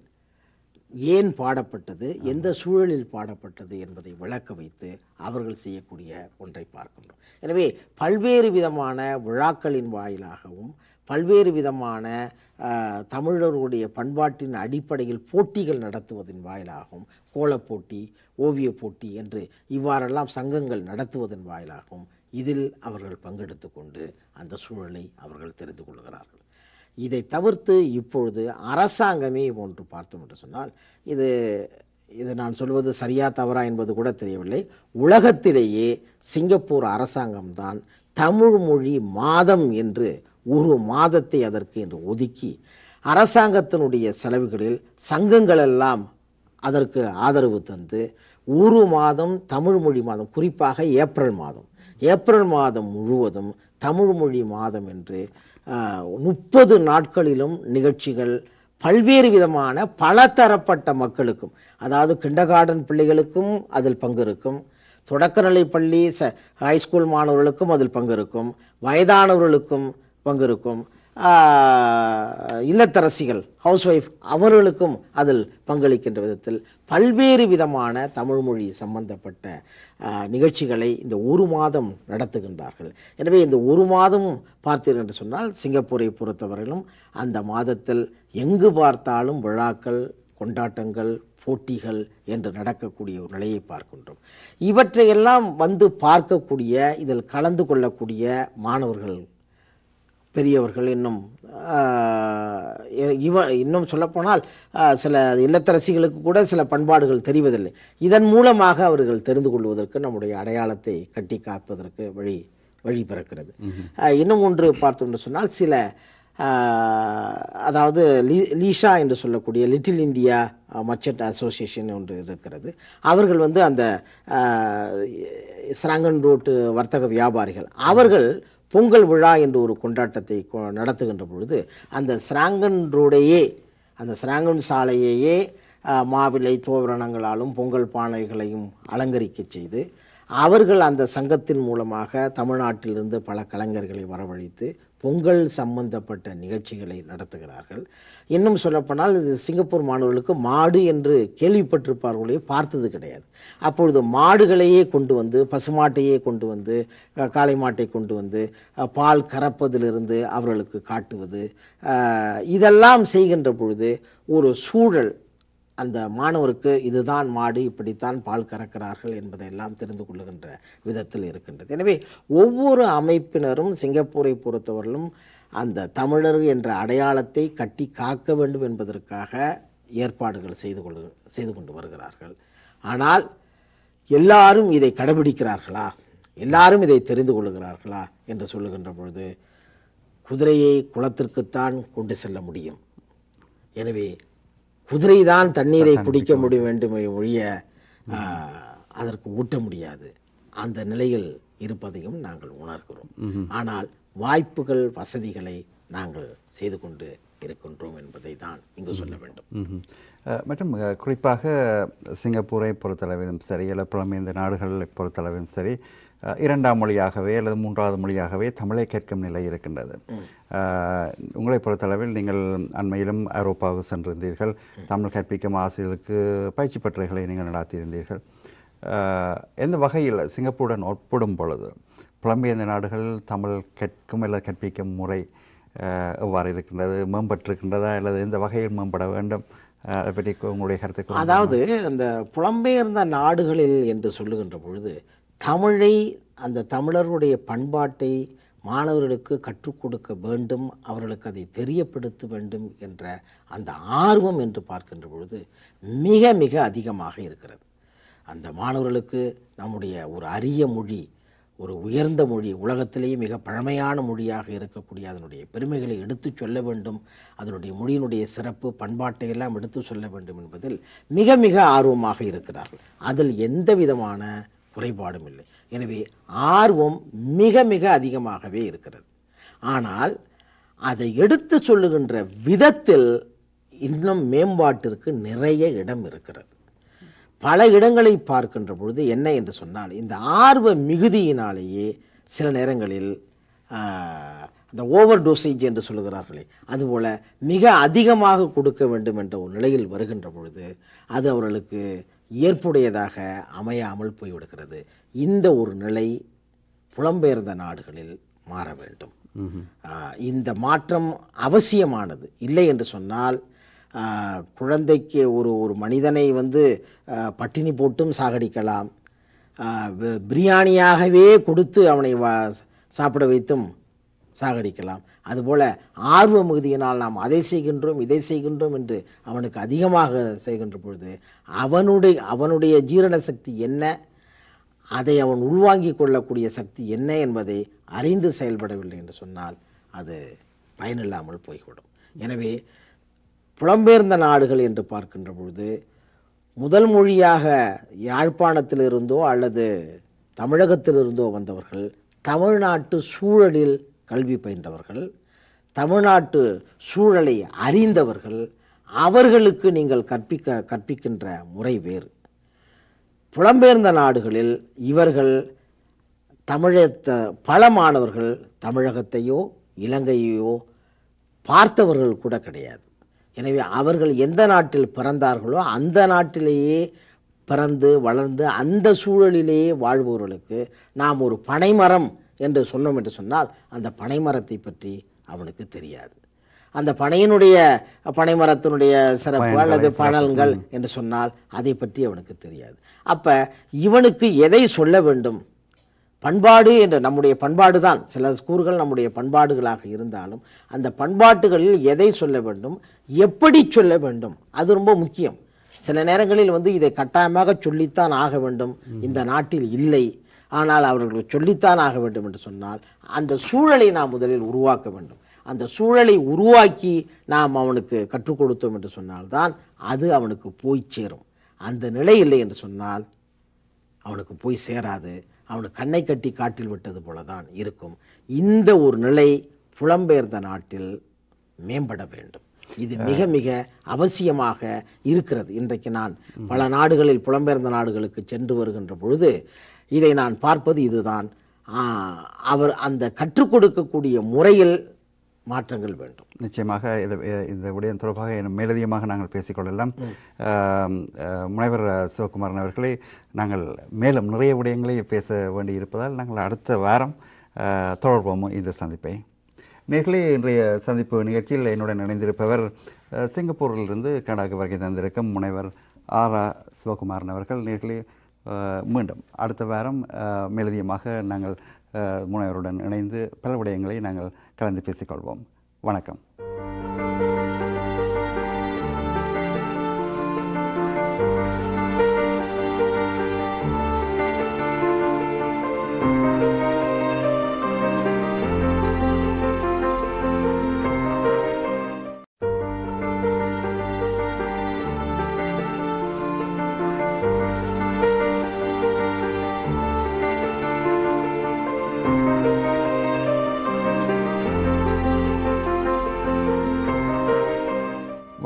ஏன் பாடப்பட்டது எந்த சூழலில் பாடப்பட்டது என்பதை விளக்க வைத்து அவர்கள் செய்யக்கூடிய ஒன்றை பார்க்கின்றோம் எனவே பல்வேறு விதமான விழாக்களின் வாயிலாகவும் பல்வேறு விதமான ஆஹ், தமிழர்களுடைய பண்பாட்டின் அடிப்படையில் போட்டிகள் நடத்துவதன் வாயிலாகவும் கோலப் போட்டி ஓவியப் போட்டி என்று இவ்வாறெல்லாம் சங்கங்கள் நடத்துவதன் வாயிலாகவும் இதில் அவர்கள் பங்கெடுத்து கொண்டு அந்த சூழலை அவர்கள் தெரிந்து கொள்கிறார்கள் இதை தவிர்த்து இப்பொழுது அரசாங்கமே ஒன்று பார்த்தோம் என்று சொன்னால் இது இது நான் சொல்வது சரியா தவறா என்பது கூட தெரியவில்லை உலகத்திலேயே சிங்கப்பூர் அரசாங்கம்தான் தமிழ் மொழி மாதம் என்று ஒரு மாதத்தை அதற்கு என்று ஒதுக்கி அரசாங்கத்தினுடைய செலவுகளில் சங்கங்களெல்லாம் அதற்கு ஆதரவு தந்து ஒரு மாதம் தமிழ் மொழி மாதம் குறிப்பாக ஏப்ரல் மாதம் ஏப்ரல் மாதம் முழுவதும் தமிழ் மொழி மாதம் என்று முப்பது நாட்களிலும் நிகழ்ச்சிகள் பல்வேறு விதமான பலதரப்பட்ட மக்களுக்கும் அதாவது கிண்டகார்டன் பிள்ளைகளுக்கும் அதில் பங்கு இருக்கும் தொடக்கநிலை பள்ளி ச ஹைஸ்கூல் மாணவர்களுக்கும் அதில் பங்கு இருக்கும் வயதானவர்களுக்கும் பங்கு இருக்கும் ஆஹ், இல்லத்தரசிகள் ஹவுஸ் ஒய்ஃப் அவர்களுக்கும் அதில் பங்களிக்கின்ற விதத்தில் பல்வேறு விதமான தமிழ்மொழி சம்பந்தப்பட்ட ஆஹ், நிகழ்ச்சிகளை இந்த ஒரு மாதம் நடத்துகின்றார்கள் எனவே இந்த ஒரு மாதம் பார்த்தீர்கள் என்று சொன்னால் சிங்கப்பூரை பொறுத்தவரையிலும் அந்த மாதத்தில் எங்கு பார்த்தாலும் விழாக்கள் கொண்டாட்டங்கள் போட்டிகள் என்று நடக்கக்கூடிய ஒரு நிலையை பார்க்கின்றோம் இவற்றையெல்லாம் வந்து பார்க்கக்கூடிய இதில் கலந்து கொள்ளக்கூடிய மாணவர்கள் பெரியவர்கள் இன்னும் ஆஹ், இவ இன்னும் சொல்லப்போனால் ஆஹ், சில இல்லத்தரசிகளுக்கு கூட சில பண்பாடுகள் தெரிவதில்லை இதன் மூலமாக அவர்கள் தெரிந்து கொள்வதற்கு நம்முடைய அடையாளத்தை கட்டி காப்பதற்கு வழி வழி பிறக்கிறது ஆஹ், இன்னும் ஒன்று பார்த்தோம் என்று சொன்னால் சில ஆஹ், அதாவது லீ- லீஷா என்று சொல்லக்கூடிய லிட்டில் இந்தியா மர்ச்சன்ட் அசோசியேஷன் ஒன்று இருக்கிறது அவர்கள் வந்து அந்த ஆஹ், ஸ்ராங்கன் ரோட்டு வர்த்தக வியாபாரிகள் அவர்கள் பொங்கல் விழா என்று ஒரு கொண்டாட்டத்தை கொ- நடத்துகின்ற பொழுது அந்த ஸ்ராங்கன் ரோடையே அந்த ஸ்ராங்கன் சாலையையே ஆஹ், மாவிலை தோரணங்களாலும் பொங்கல் பானைகளையும் அலங்கரிக்கச் செய்து அவர்கள் அந்த சங்கத்தின் மூலமாக தமிழ்நாட்டிலிருந்து பல கலைஞர்களை வரவழைத்து பொங்கல் சம்பந்தப்பட்ட நிகழ்ச்சிகளை நடத்துகிறார்கள் இன்னும் சொல்லப்போனால் இது சிங்கப்பூர் மாணவர்களுக்கு மாடு என்று கேள்விப்பட்டிருப்பார்களே பார்த்தது கிடையாது அப்பொழுது மாடுகளையே கொண்டு வந்து பசுமாட்டையே கொண்டு வந்து அஹ், காளை மாட்டை கொண்டு வந்து அஹ், பால் கறப்பதிலிருந்து அவர்களுக்கு காட்டுவது அஹ், இதெல்லாம் செய்கின்ற பொழுது ஒரு சூழல் அந்த மாணவருக்கு இதுதான் மாடு இப்படித்தான் பால் கறக்கிறார்கள் என்பதையெல்லாம் தெரிந்து கொள்ளுகின்ற விதத்தில் இருக்கின்றது எனவே ஒவ்வொரு அமைப்பினரும் சிங்கப்பூரை பொறுத்தவரையிலும் அந்த தமிழர் என்ற அடையாளத்தை கட்டி காக்க வேண்டும் என்பதற்காக ஏற்பாடுகள் செய்து கொள்ளு செய்து கொண்டு வருகிறார்கள் ஆனால் எல்லாரும் இதை கடைபிடிக்கிறார்களா எல்லாரும் இதை தெரிந்து கொள்ளுகிறார்களா என்று சொல்லுகின்ற பொழுது குதிரையை குளத்திற்குத்தான் கொண்டு செல்ல முடியும் எனவே குதிரைதான் தண்ணீரை குடிக்க முடியும் வேண்டும் ஒழிய ஆஹ், அதற்கு ஊட்ட முடியாது அந்த நிலையில் இருப்பதையும் நாங்கள் உணர்கிறோம் ஆனால் வாய்ப்புகள் வசதிகளை நாங்கள் செய்து கொண்டு இருக்கின்றோம் என்பதை தான் இங்கு சொல்ல வேண்டும் ம்ஹும். அஹ், மற்றும் அஹ், குறிப்பாக சிங்கப்பூரை பொறுத்தளவிலும் சரி அல்லது புலமைந்த நாடுகளை பொறுத்தளவிலும் சரி அஹ், இரண்டாம் மொழியாகவே அல்லது மூன்றாவது மொழியாகவே தமிழை கேட்கும் நிலை இருக்கின்றது அஹ், உங்களை பொறுத்தளவில் நீங்கள் அண்மையிலும் ஐரோப்பாவுக்கு சென்றிருந்தீர்கள் தமிழ் கற்பிக்கும் ஆசிரியர்களுக்கு பயிற்சி பட்டறைகளை நீங்கள் நடாத்தியிருந்தீர்கள் அஹ், எந்த வகையில் சிங்கப்பூருடன் ஒப்பிடும் பொழுது புலம்பெயர்ந்த நாடுகள் தமிழ் கற்கும் அல்லது கற்பிக்கும் முறை அஹ், எவ்வாறு இருக்கின்றது மேம்பட்டிருக்கின்றதா அல்லது எந்த வகையில் மேம்பட வேண்டும் அஹ், அதை பற்றி உங்களுடைய கருத்துக்கள் அதாவது அந்த புலம்பெயர்ந்த நாடுகளில் என்று சொல்லுகின்ற பொழுது தமிழை அந்த தமிழருடைய பண்பாட்டை மாணவர்களுக்கு கற்றுக் கொடுக்க வேண்டும் அவர்களுக்கு அதை தெரியப்படுத்த வேண்டும் என்ற அந்த ஆர்வம் என்று பார்க்கின்ற பொழுது மிக மிக அதிகமாக இருக்கிறது அந்த மாணவர்களுக்கு நம்முடைய ஒரு அரிய மொழி ஒரு உயர்ந்த மொழி உலகத்திலேயே மிக பழமையான மொழியாக இருக்கக்கூடிய அதனுடைய பெருமைகளை எடுத்துச் சொல்ல வேண்டும் அதனுடைய மொழியினுடைய சிறப்பு பண்பாட்டை எல்லாம் எடுத்து சொல்ல வேண்டும் என்பதில் மிக மிக ஆர்வமாக இருக்கிறார்கள் அதில் எந்த விதமான குறைபாடும் இல்லை எனவே ஆர்வம் மிக மிக அதிகமாகவே இருக்கிறது ஆனால் அதை எடுத்து சொல்லுகின்ற விதத்தில் இன்னும் மேம்பாட்டிற்கு நிறைய இடம் இருக்கிறது பல இடங்களை பார்க்கின்ற பொழுது என்ன என்று சொன்னால் இந்த ஆர்வ மிகுதியினாலேயே சில நேரங்களில் ஆஹ், அந்த ஓவர் டோசேஜ் என்று சொல்லுகிறார்களே அதுபோல மிக அதிகமாக கொடுக்க வேண்டும் என்ற ஒரு நிலையில் வருகின்ற பொழுது அது அவர்களுக்கு ஏற்புடையதாக அமையாமல் போய்விடுகிறது இந்த ஒரு நிலை புலம்பெயர்ந்த நாடுகளில் மாற வேண்டும் ஆஹ், இந்த மாற்றம் அவசியமானது இல்லை என்று சொன்னால் ஆஹ், குழந்தைக்கு ஒரு ஒரு மனிதனை வந்து ஆஹ், பட்டினி போட்டும் சாகடிக்கலாம் ஆஹ், பி- பிரியாணியாகவே கொடுத்து அவனை வா சாப்பிட வைத்தும் சாகடிக்கலாம் அதுபோல ஆர்வ மிகுதியினால் நாம் அதை செய்கின்றோம் இதை செய்கின்றோம் என்று அவனுக்கு அதிகமாக செய்கின்ற பொழுது அவனுடைய அவனுடைய ஜீரண சக்தி என்ன அதை அவன் உள்வாங்கிக் கொள்ளக்கூடிய சக்தி என்ன என்பதை அறிந்து செயல்படவில்லை என்று சொன்னால் அது பயனில்லாமல் போய்விடும் எனவே புலம்பெயர்ந்த நாடுகள் என்று பார்க்கின்ற பொழுது முதல் மொழியாக யாழ்ப்பாணத்திலிருந்தோ அல்லது தமிழகத்திலிருந்தோ வந்தவர்கள் தமிழ்நாட்டு சூழலில் கல்வி பயின்றவர்கள் தமிழ்நாட்டு சூழலை அறிந்தவர்கள் அவர்களுக்கு நீங்கள் கற்பிக்க கற்பிக்கின்ற முறை வேறு புலம்பெயர்ந்த நாடுகளில் இவர்கள் தமிழத்த பல மாணவர்கள் தமிழகத்தையோ இலங்கையோ பார்த்தவர்கள் கூட கிடையாது எனவே அவர்கள் எந்த நாட்டில் பிறந்தார்களோ அந்த நாட்டிலேயே பிறந்து வளர்ந்து அந்த சூழலிலேயே வாழ்பவர்களுக்கு நாம் ஒரு பனைமரம் என்று சொன்னோம் என்று சொன்னால் அந்த பனைமரத்தை பற்றி அவனுக்கு தெரியாது அந்த பனையினுடைய பனைமரத்தினுடைய சிறப்பு அல்லது பலன்கள் என்று சொன்னால் அதை பற்றி அவனுக்கு தெரியாது அப்ப இவனுக்கு எதை சொல்ல வேண்டும் பண்பாடு என்ற நம்முடைய பண்பாடு தான் சில கூறுகள் நம்முடைய பண்பாடுகளாக இருந்தாலும் அந்த பண்பாட்டுகளில் எதை சொல்ல வேண்டும் எப்படி சொல்ல வேண்டும் அது ரொம்ப முக்கியம் சில நேரங்களில் வந்து இதை கட்டாயமாக சொல்லித்தான் ஆக வேண்டும் இந்த நாட்டில் இல்லை ஆனால் அவர்களுக்கு சொல்லித்தான் ஆக வேண்டும் என்று சொன்னால் அந்த சூழலை நாம் முதலில் உருவாக்க வேண்டும் அந்த சூழலை உருவாக்கி நாம் அவனுக்கு கற்றுக் கொடுத்தோம் என்று சொன்னால்தான் அது அவனுக்கு போய் சேரும் அந்த நிலை இல்லை என்று சொன்னால் அவனுக்கு போய் சேராது அவனுக்கு கண்ணை கட்டி காட்டில் விட்டது போல தான் இருக்கும் இந்த ஒரு நிலை புலம்பெயர்ந்த நாட்டில் மேம்பட வேண்டும் இது மிக மிக அவசியமாக இருக்கிறது இன்றைக்கு நான் பல நாடுகளில் புலம்பெயர்ந்த நாடுகளுக்கு சென்று வருகின்ற பொழுது இதை நான் பார்ப்பது இதுதான் ஆ, அவர் அந்த கற்றுக் கொடுக்கக்கூடிய முறையில் மாற்றங்கள் வேண்டும் நிச்சயமாக இது இ- இந்த விடயம் தொடர்பாக இன்னும் மேலதிகமாக நாங்கள் பேசிக்கொள்ளலாம் ஆம், அஹ், முனைவர் சிவகுமாரன் அவர்களே நாங்கள் மேலும் நிறைய விடயங்களை பேச வேண்டி இருப்பதால் நாங்கள் அடுத்த வாரம் அஹ், தொடர்போம் இந்த சந்திப்பை நேர்களே இன்றைய சந்திப்பு நிகழ்ச்சியில் என்னுடன் இணைந்திருப்பவர் அஹ், சிங்கப்பூரிலிருந்து கனடாக்கு வருகை தந்திருக்கும் முனைவர் ஆர் ஆ சிவகுமாரன் அவர்கள் நேர்களே அஹ், மீண்டும் அடுத்த வாரம் அஹ், மேலதிகமாக நாங்கள் அஹ், முனைவருடன் இணைந்து பல விடயங்களை நாங்கள் கலந்து பேசிக்கொள்வோம் வணக்கம்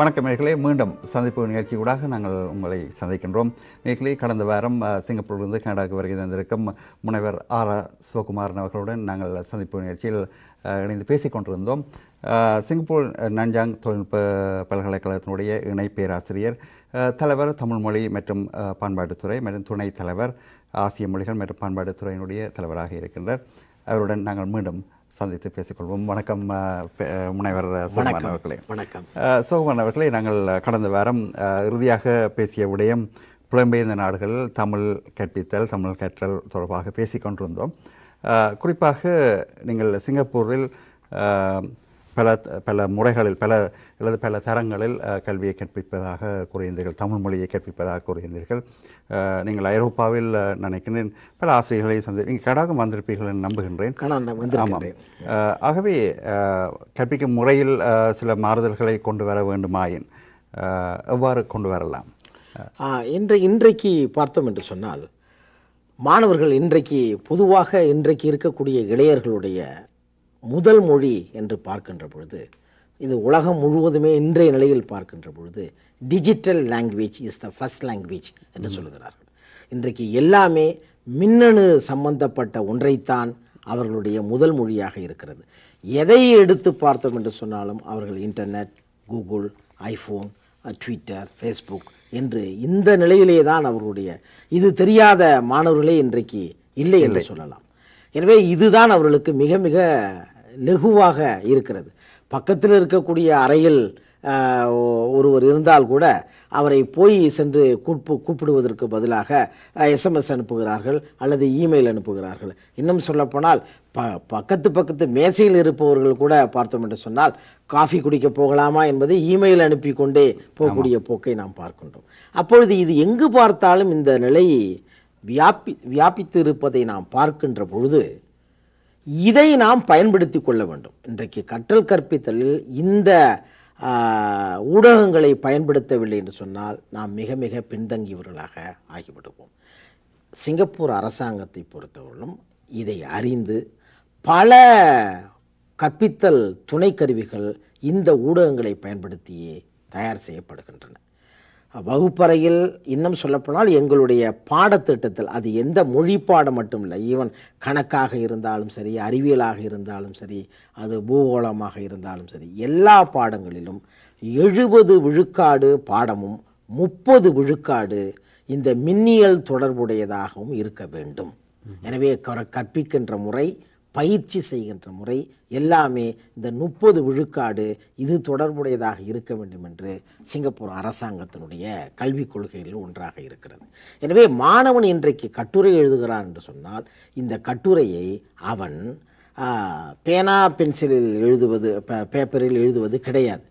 வணக்கம் நேர்களே மீண்டும் சந்திப்பு நிகழ்ச்சியூடாக நாங்கள் உங்களை சந்திக்கின்றோம் நேர்களே கடந்த வாரம் அஹ், சிங்கப்பூரிலிருந்து கனடாவுக்கு வருகை தந்திருக்கும் முனைவர் ஆர் ஆர் சிவகுமாரன் அவர்களுடன் நாங்கள் சந்திப்பு நிகழ்ச்சியில் அஹ், இணைந்து பேசிக் கொண்டிருந்தோம் அஹ், சிங்கப்பூர் அஹ், நன்ஜாங் தொழில்நுட்ப பல்கலைக்கழகத்தினுடைய இணை பேராசிரியர் அஹ், தலைவர் தமிழ் மொழி மற்றும் அஹ், பண்பாட்டுத்துறை மற்றும் துணை தலைவர் ஆசிய மொழிகள் மற்றும் பண்பாட்டுத்துறையினுடைய தலைவராக இருக்கின்றார் அவருடன் நாங்கள் மீண்டும் சந்தித்து பேசிக்கொள்வோம் வணக்கம் அஹ், பெ- அஹ், முனைவர் சிவகுமாரன் அவர்களே வணக்கம் அஹ், சோகமன் அவர்களே நாங்கள் கடந்த வாரம் அஹ், இறுதியாக பேசிய விடயம் புலம்பெயர்ந்த நாடுகளில் தமிழ் கற்பித்தல் தமிழ் கற்றல் தொடர்பாக பேசிக் கொண்டிருந்தோம் அஹ், குறிப்பாக நீங்கள் சிங்கப்பூரில் அஹ், பல பல முறைகளில் பல அல்லது பல தரங்களில் அஹ், கல்வியை கற்பிப்பதாக கூறியிருந்தீர்கள் தமிழ் மொழியை கற்பிப்பதாக கூறியிருந்தீர்கள் அஹ், நீங்கள் ஐரோப்பாவில் அஹ், நினைக்கிறேன் பல ஆசிரியர்களை சந்தி நீங்கள் கடாகம் வந்திருப்பீர்கள் என்று நம்புகின்றேன் கணவன் ஆமாம் வந்திருக்கின்றேன் அஹ், ஆகவே அஹ், கற்பிக்கும் முறையில் அஹ், சில மாறுதல்களை கொண்டு வர வேண்டுமாயின் அஹ், எவ்வாறு கொண்டு வரலாம் ஆ, இன்று இன்றைக்கு பார்த்தோம் என்று சொன்னால் மாணவர்கள் இன்றைக்கு பொதுவாக இன்றைக்கு இருக்கக்கூடிய இளையர்களுடைய முதல் மொழி என்று பார்க்கின்ற பொழுது இது உலகம் முழுவதுமே இன்றைய நிலையில் பார்க்கின்ற பொழுது digital language is the first language என்று சொல்கிறார்கள் இன்றைக்கு எல்லாமே மின்னணு சம்பந்தப்பட்ட ஒன்றைத்தான் அவர்களுடைய முதல் மொழியாக இருக்கிறது எதை எடுத்து பார்த்தோம் என்று சொன்னாலும் அவர்கள் internet Google iPhone Twitter Facebook என்று இந்த நிலையிலே தான் அவர்களுடைய இது தெரியாத மாணவர்களே இன்றைக்கு இல்லை என்று சொல்லலாம் எனவே இதுதான் அவர்களுக்கு மிக மிக லெகுவாக இருக்கிறது பக்கத்தில் இருக்கக்கூடிய அறையில் ஆஹ், ஒ- ஒருவர் இருந்தால் கூட அவரை போய் சென்று கூப்பு கூப்பிடுவதற்கு பதிலாக எஸ்எம்எஸ் அனுப்புகிறார்கள் அல்லது இமெயில் அனுப்புகிறார்கள் இன்னும் சொல்லப்போனால் ப பக்கத்து பக்கத்து மேசையில் இருப்பவர்கள் கூட பார்த்தோம் என்று சொன்னால் காஃபி குடிக்க போகலாமா என்பதை இமெயில் அனுப்பி கொண்டே போகக்கூடிய போக்கை நாம் பார்க்கின்றோம் அப்பொழுது இது எங்கு பார்த்தாலும் இந்த நிலை வியாபி வியாபித்து இருப்பதை நாம் பார்க்கின்ற பொழுது இதை நாம் பயன்படுத்தி கொள்ள வேண்டும் இன்றைக்கு கற்றல் கற்பித்தலில் இந்த ஆ, ஊடகங்களை பயன்படுத்தவில்லை என்று சொன்னால் நாம் மிக மிக பின்தங்கியவர்களாக ஆகிவிடுவோம் சிங்கப்பூர் அரசாங்கத்தை பொறுத்தவரையிலும் இதை அறிந்து பல கற்பித்தல் துணைக்கருவிகள் இந்த ஊடகங்களை பயன்படுத்தியே தயார் செய்யப்படுகின்றன வகுப்பறையில் இன்னும் சொல்லப்போனால் எங்களுடைய பாடத்திட்டத்தில் அது எந்த மொழி பாடம் மட்டும் இல்லை ஈவன் கணக்காக இருந்தாலும் சரி அறிவியலாக இருந்தாலும் சரி அது பூகோளமாக இருந்தாலும் சரி எல்லா பாடங்களிலும் எழுபது விழுக்காடு பாடமும் முப்பது விழுக்காடு இந்த மின்னியல் தொடர்புடையதாகவும் இருக்க வேண்டும் எனவே கற- கற்பிக்கின்ற முறை பயிற்சி செய்கின்ற முறை எல்லாமே இந்த முப்பது விழுக்காடு இது தொடர்புடையதாக இருக்க வேண்டும் என்று சிங்கப்பூர் அரசாங்கத்தினுடைய கல்விக் கொள்கையில் ஒன்றாக இருக்கிறது எனவே மாணவன் இன்றைக்கு கட்டுரை எழுதுகிறான் என்று சொன்னால் இந்த கட்டுரையை அவன் ஆ, பேனா பென்சிலில் எழுதுவது பே- பேப்பரில் எழுதுவது கிடையாது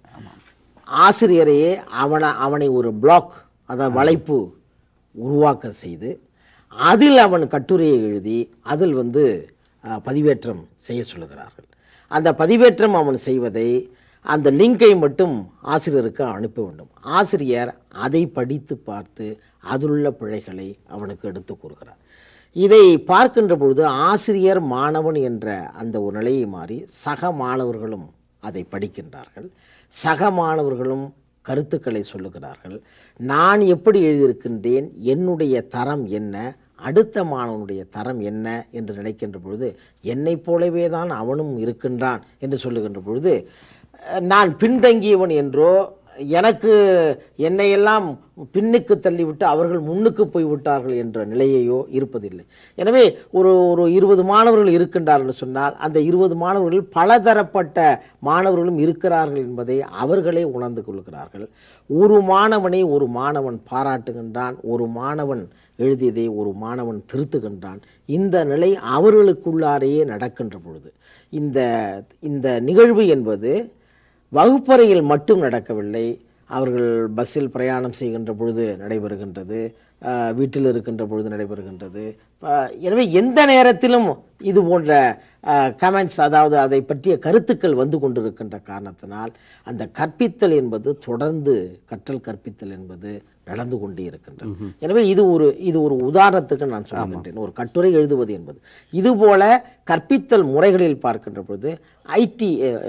ஆசிரியரையே அவனை அவனை ஒரு பிளாக் அதாவது வளைப்பு உருவாக்க செய்து அதில் அவன் கட்டுரையை எழுதி அதில் வந்து அஹ், பதிவேற்றம் செய்ய சொல்லுகிறார்கள் அந்த பதிவேற்றம் அவன் செய்வதை அந்த லிங்கை மட்டும் ஆசிரியருக்கு அனுப்ப வேண்டும் ஆசிரியர் அதை படித்து பார்த்து அதிலுள்ள பிழைகளை அவனுக்கு எடுத்து கூறுகிறார் இதை பார்க்கின்ற பொழுது ஆசிரியர் மாணவன் என்ற அந்த ஒரு நிலையை மாறி சக மாணவர்களும் அதை படிக்கின்றார்கள் சக மாணவர்களும் கருத்துக்களை சொல்லுகிறார்கள் நான் எப்படி எழுதியிருக்கின்றேன் என்னுடைய தரம் என்ன அடுத்த மாணவனுடைய தரம் என்ன என்று நினைக்கின்ற பொழுது என்னைப் போலவே தான் அவனும் இருக்கின்றான் என்று சொல்லுகின்ற பொழுது அஹ், நான் பின்தங்கியவன் என்றோ எனக்கு என்னையெல்லாம் பின்னுக்கு தள்ளிவிட்டு அவர்கள் முன்னுக்கு போய் விட்டார்கள் என்ற நிலையையோ இருப்பதில்லை எனவே ஒரு ஒரு இருபது மாணவர்கள் இருக்கின்றார்கள் சொன்னால் அந்த இருபது மாணவர்கள் பலதரப்பட்ட மாணவர்களும் இருக்கிறார்கள் என்பதை அவர்களே உணர்ந்து கொள்கிறார்கள் ஒரு மாணவனை ஒரு மாணவன் பாராட்டுகின்றான் ஒரு மாணவன் எழுதியதை ஒரு மாணவன் திருத்துகின்றான் இந்த நிலை அவர்களுக்குள்ளாரையே நடக்கின்ற பொழுது இந்த இந்த நிகழ்வு என்பது வகுப்பறையில் மட்டும் நடக்கவில்லை அவர்கள் பஸ்ஸில் பிரயாணம் செய்கின்ற பொழுது நடைபெறுகின்றது அஹ், வீட்டில் இருக்கின்ற பொழுது நடைபெறுகின்றது அஹ், எனவே எந்த நேரத்திலும் இது போன்ற கமெண்ட்ஸ் அதாவது அதை பற்றிய கருத்துக்கள் வந்து கொண்டிருக்கின்ற காரணத்தினால் அந்த கற்பித்தல் என்பது தொடர்ந்து கற்றல் கற்பித்தல் என்பது நடந்து கொண்டே இருக்கின்றது எனவே இது ஒரு இது ஒரு உதாரணத்துக்கு நான் சொல்கின்றேன் ஒரு கட்டுரை எழுதுவது என்பது இதுபோல கற்பித்தல் முறைகளில் பார்க்கின்ற பொழுது ஐடி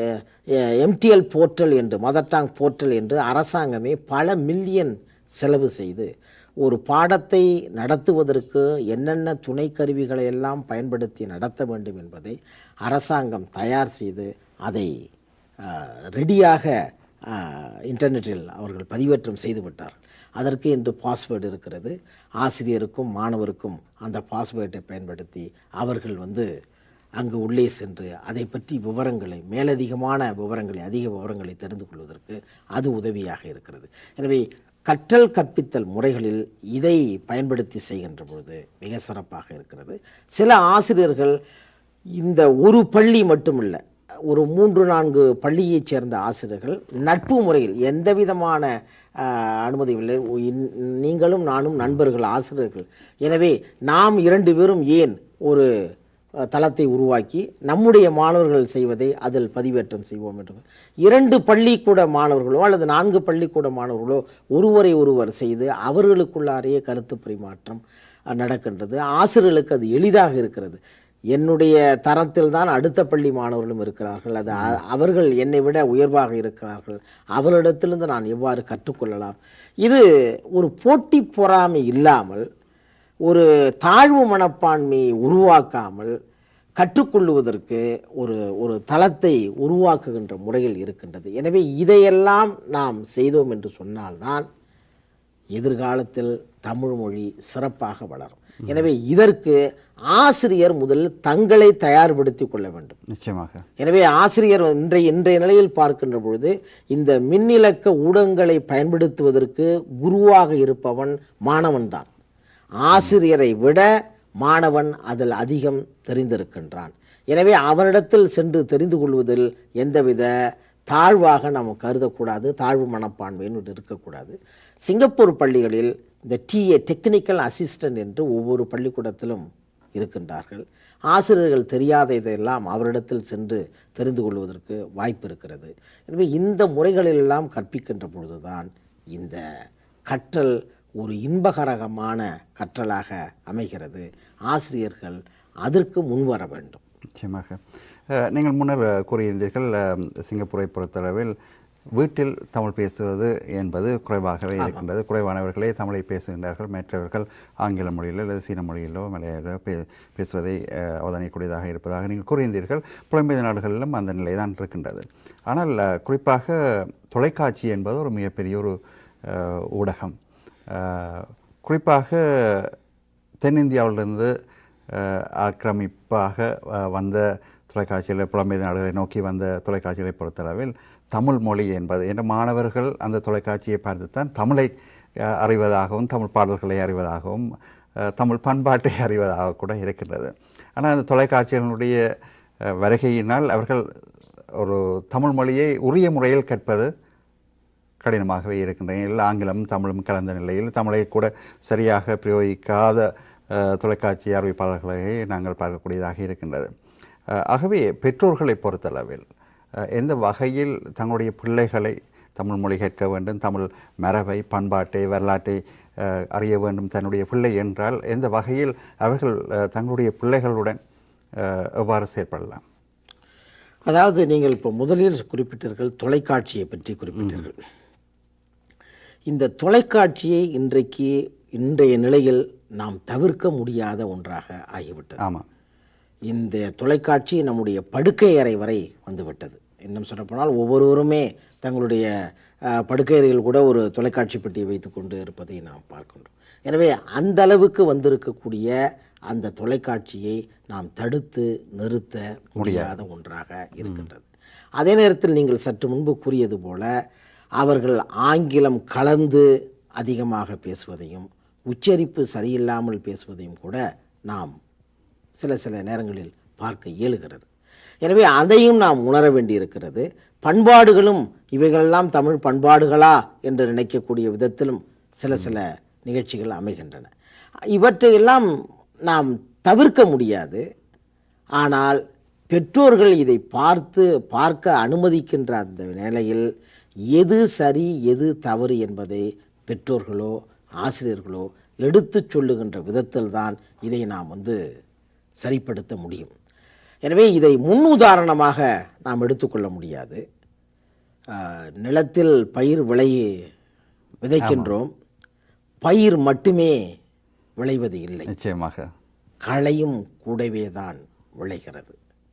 எம்டிஎல் போர்ட்டல் என்று மதர் டாங் போர்ட்டல் என்று அரசாங்கமே பல மில்லியன் செலவு செய்து ஒரு பாடத்தை நடத்துவதற்கு என்னென்ன துணை கருவிகளை எல்லாம் பயன்படுத்தி நடத்த வேண்டும் என்பதை அரசாங்கம் தயார் செய்து அதை ரெடியாக இன்டர்நெட்டில் அவர்கள் பதிவேற்றம் செய்து விட்டார்கள் அதற்கு இன்று பாஸ்வேர்டு இருக்கிறது ஆசிரியருக்கும் மாணவருக்கும் அந்த பாஸ்வேர்டை பயன்படுத்தி அவர்கள் வந்து அங்கு உள்ளே சென்று அதை பற்றி விவரங்களை மேலதிகமான விவரங்களை அதிக விவரங்களை தெரிந்து கொள்வதற்கு அது உதவியாக இருக்கிறது எனவே கற்றல் கற்பித்தல் முறைகளில் இதை பயன்படுத்தி செய்கின்ற பொழுது மிக சிறப்பாக இருக்கிறது சில ஆசிரியர்கள் இந்த ஒரு பள்ளி மட்டுமில்லை ஒரு மூன்று நான்கு பள்ளியைச் சேர்ந்த ஆசிரியர்கள் நட்பு முறையில் எந்த விதமான ஆஹ், அனுமதி இல்லை இன்- நீங்களும் நானும் நண்பர்கள் ஆசிரியர்கள் எனவே நாம் இரண்டு பேரும் ஏன் ஒரு அஹ், தளத்தை உருவாக்கி நம்முடைய மாணவர்கள் செய்வதை அதில் பதிவேற்றம் செய்வோம் என்று இரண்டு பள்ளிக்கூட மாணவர்களோ அல்லது நான்கு பள்ளிக்கூட மாணவர்களோ ஒருவரை ஒருவர் செய்து அவர்களுக்குள்ளாரையே கருத்து பரிமாற்றம் அஹ், நடக்கின்றது ஆசிரியர்களுக்கு அது எளிதாக இருக்கிறது என்னுடைய தரத்தில் தான் அடுத்த பள்ளி மாணவர்களும் இருக்கிறார்கள் அது அ- அவர்கள் என்னை விட உயர்வாக இருக்கிறார்கள் அவர்களிடத்திலிருந்து நான் எவ்வாறு கற்றுக்கொள்ளலாம் இது ஒரு போட்டி பொறாமை இல்லாமல் ஒரு தாழ்வு மனப்பான்மையை உருவாக்காமல் கற்றுக்கொள்ளுவதற்கு ஒரு ஒரு தளத்தை உருவாக்குகின்ற முறையில் இருக்கின்றது எனவே இதையெல்லாம் நாம் செய்தோம் என்று சொன்னால்தான் எதிர்காலத்தில் தமிழ் மொழி சிறப்பாக வளரும் எனவே இதற்கு ஆசிரியர் முதலில் தங்களை தயார்படுத்திக் கொள்ள வேண்டும் நிச்சயமாக எனவே ஆசிரியர் இன்றைய இன்றைய நிலையில் பார்க்கின்ற பொழுது இந்த மின்னிலக்க ஊடகங்களை பயன்படுத்துவதற்கு குருவாக இருப்பவன் மாணவன்தான் ஆசிரியரை விட மாணவன் அதில் அதிகம் தெரிந்திருக்கின்றான் எனவே அவனிடத்தில் சென்று தெரிந்து கொள்வதில் எந்தவித தாழ்வாக நாம் கருதக்கூடாது தாழ்வு மனப்பான்மைன்னு ஒன்று இருக்கக்கூடாது சிங்கப்பூர் பள்ளிகளில் இந்த டிஏ டெக்னிக்கல் அசிஸ்டன்ட் என்று ஒவ்வொரு பள்ளிக்கூடத்திலும் இருக்கின்றார்கள் ஆசிரியர்கள் தெரியாத இதையெல்லாம் அவரிடத்தில் சென்று தெரிந்து கொள்வதற்கு வாய்ப்பு இருக்கிறது எனவே இந்த முறைகளிலெல்லாம் கற்பிக்கின்ற பொழுதுதான் இந்த கற்றல் ஒரு இன்பகரகமான கற்றலாக அமைகிறது ஆசிரியர்கள் அதற்கு முன்வர வேண்டும் நிச்சயமாக அஹ், நீங்கள் முன்னர் அஹ், கூறியிருந்தீர்கள் அஹ், சிங்கப்பூரை பொறுத்தளவில் வீட்டில் தமிழ் பேசுவது என்பது குறைவாகவே இருக்கின்றது குறைவானவர்களே தமிழை பேசுகின்றார்கள் மற்றவர்கள் ஆங்கில மொழியிலோ அல்லது சீன மொழியிலோ மலையாளோ பே பேசுவதை அஹ், அவதானிக்கக்கூடியதாக இருப்பதாக நீங்கள் கூறியிருந்தீர்கள் புலம்பெயர் நாடுகளிலும் அந்த நிலை தான் இருக்கின்றது ஆனால் அஹ், குறிப்பாக தொலைக்காட்சி என்பது ஒரு மிகப்பெரிய ஒரு அஹ், ஊடகம் அஹ், குறிப்பாக தென்னிந்தியாவிலிருந்து அஹ், ஆக்கிரமிப்பாக அஹ், வந்த தொலைக்காட்சியில் புலம்பெயர் நாடுகளை நோக்கி வந்த தொலைக்காட்சிகளை பொறுத்தளவில் தமிழ் மொழி என்பது என்ற மாணவர்கள் அந்த தொலைக்காட்சியை பார்த்துத்தான் தமிழை அஹ், அறிவதாகவும் தமிழ் பாடல்களை அறிவதாகவும் அஹ், தமிழ் பண்பாட்டை அறிவதாக கூட இருக்கின்றது ஆனால் அந்த தொலைக்காட்சிகளுடைய அஹ், வருகையினால் அவர்கள் ஒரு தமிழ் மொழியை உரிய முறையில் கற்பது கடினமாகவே இருக்கின்றன இல்லை ஆங்கிலம் தமிழும் கலந்த நிலையில் தமிழை கூட சரியாக பிரயோகிக்காத அஹ், தொலைக்காட்சி அறிவிப்பாளர்களை நாங்கள் பார்க்கக்கூடியதாக இருக்கின்றது அஹ், ஆகவே பெற்றோர்களை பொறுத்தளவில் அஹ், எந்த வகையில் தங்களுடைய பிள்ளைகளை தமிழ் மொழி கற்க வேண்டும் தமிழ் மரபை பண்பாட்டை வரலாற்றை அஹ், அறிய வேண்டும் தன்னுடைய பிள்ளை என்றால் எந்த வகையில் அவர்கள் அஹ், தங்களுடைய பிள்ளைகளுடன் அஹ், எவ்வாறு செயற்படலாம் அதாவது நீங்கள் இப்போ முதலில் குறிப்பிட்டீர்கள் தொலைக்காட்சியை பற்றி குறிப்பிட்டீர்கள் இந்த தொலைக்காட்சியை இன்றைக்கு இன்றைய நிலையில் நாம் தவிர்க்க முடியாத ஒன்றாக ஆகிவிட்டது ஆமாம் இந்த தொலைக்காட்சி நம்முடைய படுக்கை அறை வரை வந்துவிட்டது இன்னும் சொல்லப்போனால் ஒவ்வொருவருமே தங்களுடைய அஹ், படுக்கை அறையில் கூட ஒரு தொலைக்காட்சி பெட்டியை வைத்துக்கொண்டு இருப்பதை நாம் பார்க்கின்றோம் எனவே அந்த அளவுக்கு வந்திருக்கக்கூடிய அந்த தொலைக்காட்சியை நாம் தடுத்து நிறுத்த முடியாத ஒன்றாக இருக்கின்றது அதே நேரத்தில் நீங்கள் சற்று முன்பு கூறியது போல அவர்கள் ஆங்கிலம் கலந்து அதிகமாக பேசுவதையும் உச்சரிப்பு சரியில்லாமல் பேசுவதையும் கூட நாம் சில சில நேரங்களில் பார்க்க இயலுகிறது எனவே அதையும் நாம் உணர வேண்டியிருக்கிறது பண்பாடுகளும் இவைகளெல்லாம் தமிழ் பண்பாடுகளா என்று நினைக்கக்கூடிய விதத்திலும் சில சில நிகழ்ச்சிகள் அமைகின்றன இவற்றையெல்லாம் நாம் தவிர்க்க முடியாது ஆனால் பெற்றோர்கள் இதை பார்த்து பார்க்க அனுமதிக்கின்ற அந்த நிலையில் எது சரி எது தவறு என்பதை பெற்றோர்களோ ஆசிரியர்களோ எடுத்துச் சொல்லுகின்ற விதத்தில் தான் இதை நாம் வந்து சரிப்படுத்த முடியும் எனவே இதை முன்னுதாரணமாக நாம் எடுத்துக்கொள்ள முடியாது ஆஹ், நிலத்தில் பயிர் விளை விதைக்கின்றோம் பயிர் மட்டுமே விளைவது இல்லை நிச்சயமாக களையும் கூடவே தான் விளைகிறது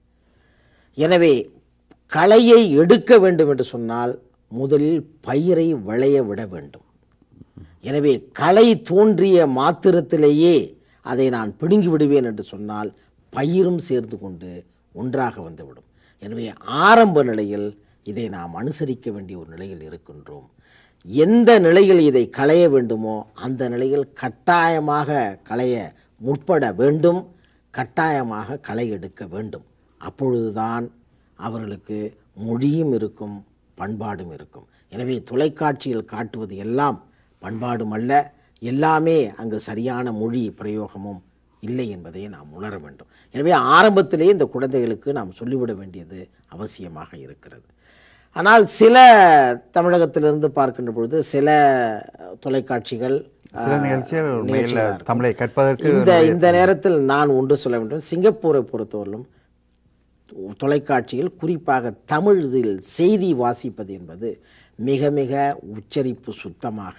எனவே களையை எடுக்க வேண்டும் என்று சொன்னால் முதலில் பயிரை விளைய விட வேண்டும் எனவே களை தோன்றிய மாத்திரத்திலேயே அதை நான் பிடுங்கி விடுவேன் என்று சொன்னால் பயிரும் சேர்ந்து கொண்டு ஒன்றாக வந்துவிடும் எனவே ஆரம்ப நிலையில் இதை நாம் அனுசரிக்க வேண்டிய ஒரு நிலையில் இருக்கின்றோம் எந்த நிலையில் இதை களைய வேண்டுமோ அந்த நிலையில் கட்டாயமாக களைய முற்பட வேண்டும் கட்டாயமாக களை எடுக்க வேண்டும் அப்பொழுதுதான் அவர்களுக்கு மொழியும் இருக்கும் பண்பாடும் இருக்கும் எனவே தொலைக்காட்சியில் காட்டுவது எல்லாம் பண்பாடும் அல்ல எல்லாமே அங்கு சரியான மொழி பிரயோகமும் இல்லை என்பதை நாம் உணர வேண்டும் எனவே ஆரம்பத்திலே இந்த குழந்தைகளுக்கு நாம் சொல்லிவிட வேண்டியது அவசியமாக இருக்கிறது ஆனால் சில தமிழகத்திலிருந்து பார்க்கின்ற பொழுது சில தொலைக்காட்சிகள் சில ஆஹ், நிகழ்ச்சிகள் உண்மையில் நிகழ்ச்சிகளா இருக்கும். தமிழை கற்பதற்கு இந்த இந்த நேரத்தில் நான் ஒன்று சொல்ல வேண்டும் சிங்கப்பூரை பொறுத்தவரையிலும் தொலைக்காட்சியில் குறிப்பாக தமிழில் செய்தி வாசிப்பது என்பது மிக மிக உச்சரிப்பு சுத்தமாக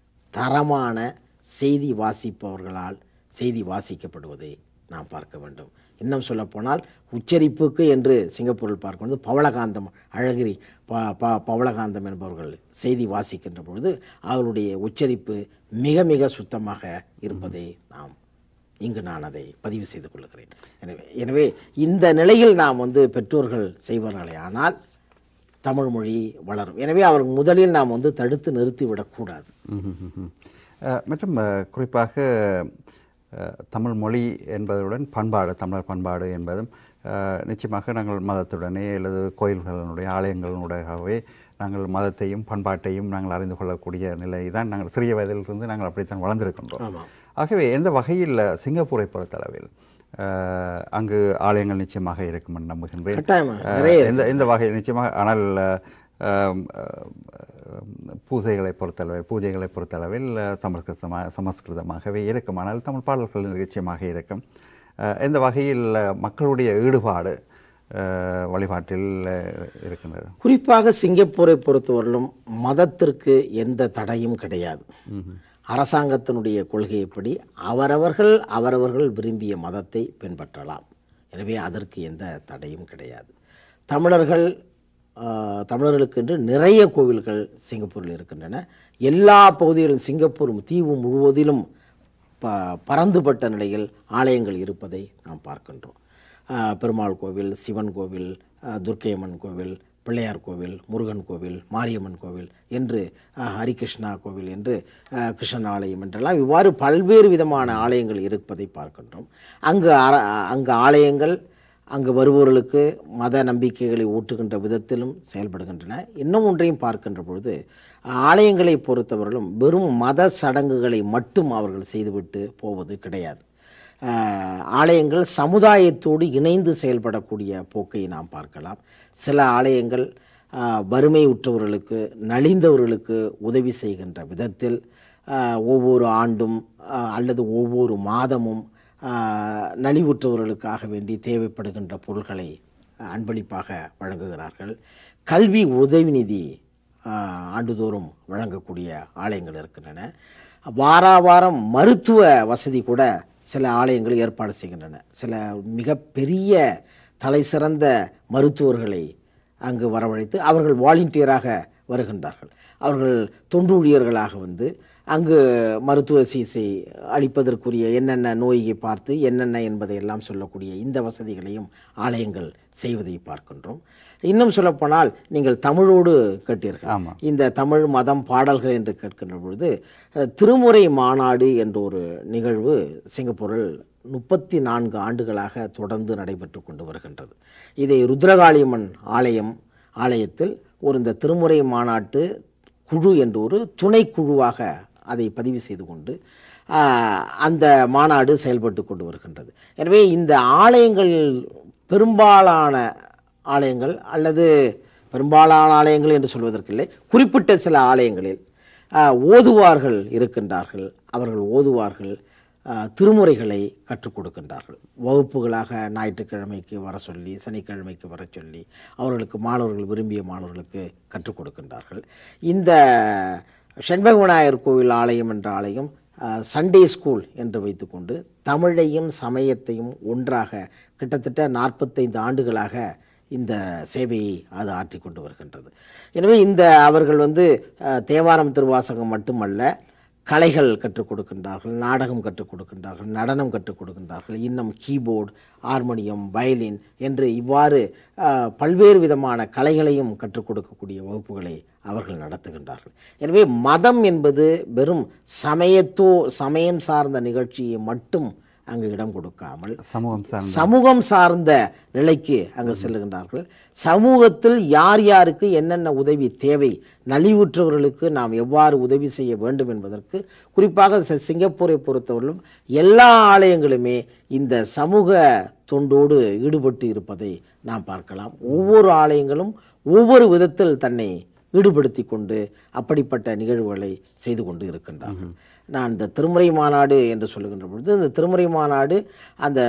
தரமான செய்தி வாசிப்பவர்களால் செய்தி வாசிக்கப்படுவதை நாம் பார்க்க வேண்டும் இன்னும் சொல்லப்போனால் உச்சரிப்புக்கு என்று சிங்கப்பூரில் பார்க்கும்போது பவளகாந்தம் அழகிரி ப ப பவளகாந்தம் என்பவர்கள் செய்தி வாசிக்கின்ற பொழுது அவருடைய உச்சரிப்பு மிக மிக சுத்தமாக இருப்பதை நாம் இங்கு நான் அதை பதிவு செய்து கொள்கிறேன் எனவே எனவே இந்த நிலையில் நாம் வந்து பெற்றோர்கள் செய்வார்களே ஆனால் தமிழ் மொழி வளரும் எனவே அவர் முதலில் நாம் வந்து தடுத்து நிறுத்தி விடக்கூடாது ம்ஹும், ம்ஹும். அஹ், மற்றும் அஹ், குறிப்பாக அஹ், தமிழ் மொழி என்பதுடன் பண்பாடு தமிழர் பண்பாடு என்பதும் அஹ், நிச்சயமாக நாங்கள் மதத்துடனே அல்லது கோயில்களினுடைய ஆலயங்களினுடையவே நாங்கள் மதத்தையும் பண்பாட்டையும் நாங்கள் அறிந்து கொள்ளக்கூடிய நிலை தான் நாங்கள் சிறிய வயதிலிருந்து நாங்கள் அப்படித்தான் வளர்ந்திருக்கின்றோம் ஆமாம் ஆகவே எந்த வகையில் சிங்கப்பூரை பொறுத்தளவில் அஹ், அங்கு ஆலயங்கள் நிச்சயமாக இருக்கும் என்று நம்புகின்றேன் கட்டாயமாக அஹ், நிறைய எந்த எந்த வகை நிச்சயமாக ஆனால் அஹ், அஹ், பூஜைகளை பொறுத்தளவில் பூஜைகளை பொறுத்தளவில் அஹ், சமஸ்கிருதமாக சமஸ்கிருதமாகவே இருக்கும் ஆனால் தமிழ் பாடல்கள் நிச்சயமாக இருக்கும் அஹ், எந்த வகையில் அஹ், மக்களுடைய ஈடுபாடு அஹ், வழிபாட்டில் அஹ், இருக்கின்றது குறிப்பாக சிங்கப்பூரை பொறுத்தவரையிலும் மதத்திற்கு எந்த தடையும் கிடையாது அரசாங்கத்தினுடைய கொள்கைப்படி அவரவர்கள் அவரவர்கள் விரும்பிய மதத்தை பின்பற்றலாம் எனவே அதற்கு எந்த தடையும் கிடையாது தமிழர்கள் ஆஹ், தமிழர்களுக்கென்று நிறைய கோவில்கள் சிங்கப்பூரில் இருக்கின்றன எல்லா பகுதிகளிலும் சிங்கப்பூர் தீவு முழுவதிலும் ப பறந்துபட்ட நிலையில் ஆலயங்கள் இருப்பதை நாம் பார்க்கின்றோம் ஆஹ், பெருமாள் கோவில் சிவன் கோவில் ஆஹ், துர்க்கையம்மன் கோவில் பிள்ளையார் கோவில் முருகன் கோவில் மாரியம்மன் கோவில் என்று ஆஹ், ஹரிகிருஷ்ணா கோவில் என்று ஆஹ், கிருஷ்ணன் ஆலயம் என்றெல்லாம் இவ்வாறு பல்வேறு விதமான ஆலயங்கள் இருப்பதை பார்க்கின்றோம் அங்கு அற அங்கு ஆலயங்கள் அங்கு வருபவர்களுக்கு மத நம்பிக்கைகளை ஊட்டுகின்ற விதத்திலும் செயல்படுகின்றன இன்னும் ஒன்றையும் பார்க்கின்ற பொழுது ஆலயங்களை பொறுத்தவரையிலும் வெறும் மத சடங்குகளை மட்டும் அவர்கள் செய்துவிட்டு போவது கிடையாது ஆஹ், ஆலயங்கள் சமுதாயத்தோடு இணைந்து செயல்படக்கூடிய போக்கை நாம் பார்க்கலாம் சில ஆலயங்கள் ஆஹ், வறுமை உற்றவர்களுக்கு நலிந்தவர்களுக்கு உதவி செய்கின்ற விதத்தில் ஆஹ், ஒவ்வொரு ஆண்டும் ஆஹ், அல்லது ஒவ்வொரு மாதமும் ஆஹ், நலிவுற்றவர்களுக்காக வேண்டி தேவைப்படுகின்ற பொருள்களை ஆஹ், அன்பளிப்பாக வழங்குகிறார்கள் கல்வி உதவி நிதி ஆஹ், ஆண்டுதோறும் வழங்கக்கூடிய ஆலயங்கள் இருக்கின்றன வாரா வாரம் மருத்துவ வசதி கூட சில ஆலயங்கள் ஏற்பாடு செய்கின்றன சில மிகப்பெரிய தலை சிறந்த மருத்துவர்களை அங்கு வரவழைத்து அவர்கள் வாலண்டியராக வருகின்றார்கள் அவர்கள் தொண்டு ஊழியர்களாக வந்து அங்கு மருத்துவ சிகிச்சை அளிப்பதற்குரிய என்னென்ன நோயை பார்த்து என்னென்ன என்பதை எல்லாம் சொல்லக்கூடிய இந்த வசதிகளையும் ஆலயங்கள் செய்வதை பார்க்கின்றோம் இன்னும் சொல்லப்போனால் நீங்கள் தமிழோடு கேட்டீர்கள் ஆமா. இந்த தமிழ் மதம் பாடல்கள் என்று கேட்கின்ற பொழுது அஹ், திருமுறை மாநாடு என்ற ஒரு நிகழ்வு சிங்கப்பூரில் முப்பத்தி நான்கு ஆண்டுகளாக தொடர்ந்து நடைபெற்று கொண்டு வருகின்றது இதை ருத்ரகாளியம்மன் ஆலயம் ஆலயத்தில் ஒரு இந்த திருமுறை மாநாட்டு குழு என்ற ஒரு துணைக்குழுவாக அதை பதிவு செய்து கொண்டு ஆஹ், அந்த மாநாடு செயல்பட்டு கொண்டு வருகின்றது எனவே இந்த ஆலயங்கள் பெரும்பாலான ஆலயங்கள் அல்லது பெரும்பாலான ஆலயங்கள் என்று சொல்வதற்கில்லை குறிப்பிட்ட சில ஆலயங்களில் ஆஹ், ஓதுவார்கள் இருக்கின்றார்கள் அவர்கள் ஓதுவார்கள் ஆஹ், திருமுறைகளை கற்றுக் கொடுக்கின்றார்கள் வகுப்புகளாக ஞாயிற்றுக்கிழமைக்கு வர சொல்லி சனிக்கிழமைக்கு வர சொல்லி அவர்களுக்கு மாணவர்கள் விரும்பிய மாணவர்களுக்கு கற்றுக் கொடுக்கின்றார்கள் இந்த செண்பக விநாயகர் கோவில் ஆலயம் என்ற ஆலயம் ஆஹ், சண்டே ஸ்கூல் என்று வைத்துக்கொண்டு தமிழையும் சமயத்தையும் ஒன்றாக கிட்டத்தட்ட நாற்பத்தைந்து ஆண்டுகளாக இந்த சேவையை அது ஆற்றிக் கொண்டு வருகின்றது எனவே இந்த அவர்கள் வந்து ஆஹ், தேவாரம் திருவாசகம் மட்டுமல்ல கலைகள் கற்றுக் கொடுக்கின்றார்கள் நாடகம் கற்றுக் கொடுக்கின்றார்கள் நடனம் கற்றுக் கொடுக்கின்றார்கள் இன்னும் கீபோர்டு ஹார்மோனியம் வயலின் என்று இவ்வாறு ஆஹ், பல்வேறு விதமான கலைகளையும் கற்றுக் கொடுக்கக்கூடிய வகுப்புகளை அவர்கள் நடத்துகின்றார்கள் எனவே மதம் என்பது வெறும் சமயத்தோ சமயம் சார்ந்த நிகழ்ச்சியை மட்டும் அங்கு இடம் கொடுக்காமல் சமூகம் சார்ந்த சமூகம் சார்ந்த நிலைக்கு அங்கு செல்லுகின்றார்கள் சமூகத்தில் யார் யாருக்கு என்னென்ன உதவி தேவை நலிவுற்றவர்களுக்கு நாம் எவ்வாறு உதவி செய்ய வேண்டும் என்பதற்கு குறிப்பாக சி- சிங்கப்பூரை பொறுத்தவரையிலும் எல்லா ஆலயங்களுமே இந்த சமூக தொண்டோடு ஈடுபட்டு இருப்பதை நாம் பார்க்கலாம் ஒவ்வொரு ஆலயங்களும் ஒவ்வொரு விதத்தில் தன்னை ஈடுபடுத்தி கொண்டு அப்படிப்பட்ட நிகழ்வுகளை செய்து கொண்டு இருக்கின்றார்கள் நான் இந்த திருமுறை மாநாடு என்று சொல்லுகின்ற பொழுது இந்த திருமுறை மாநாடு அந்த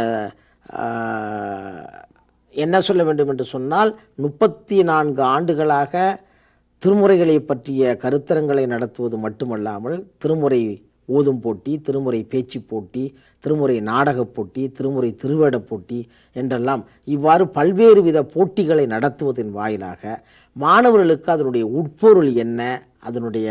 ஆஹ், என்ன சொல்ல வேண்டும் என்று சொன்னால் முப்பத்தி நான்கு ஆண்டுகளாக திருமுறைகளை பற்றிய கருத்தரங்களை நடத்துவது மட்டுமல்லாமல் திருமுறை ஓதும் போட்டி திருமுறை பேச்சு போட்டி திருமுறை நாடகப் போட்டி திருமுறை திருவேடப் போட்டி என்றெல்லாம் இவ்வாறு பல்வேறு வித போட்டிகளை நடத்துவதன் வாயிலாக மாணவர்களுக்கு அதனுடைய உட்பொருள் என்ன அதனுடைய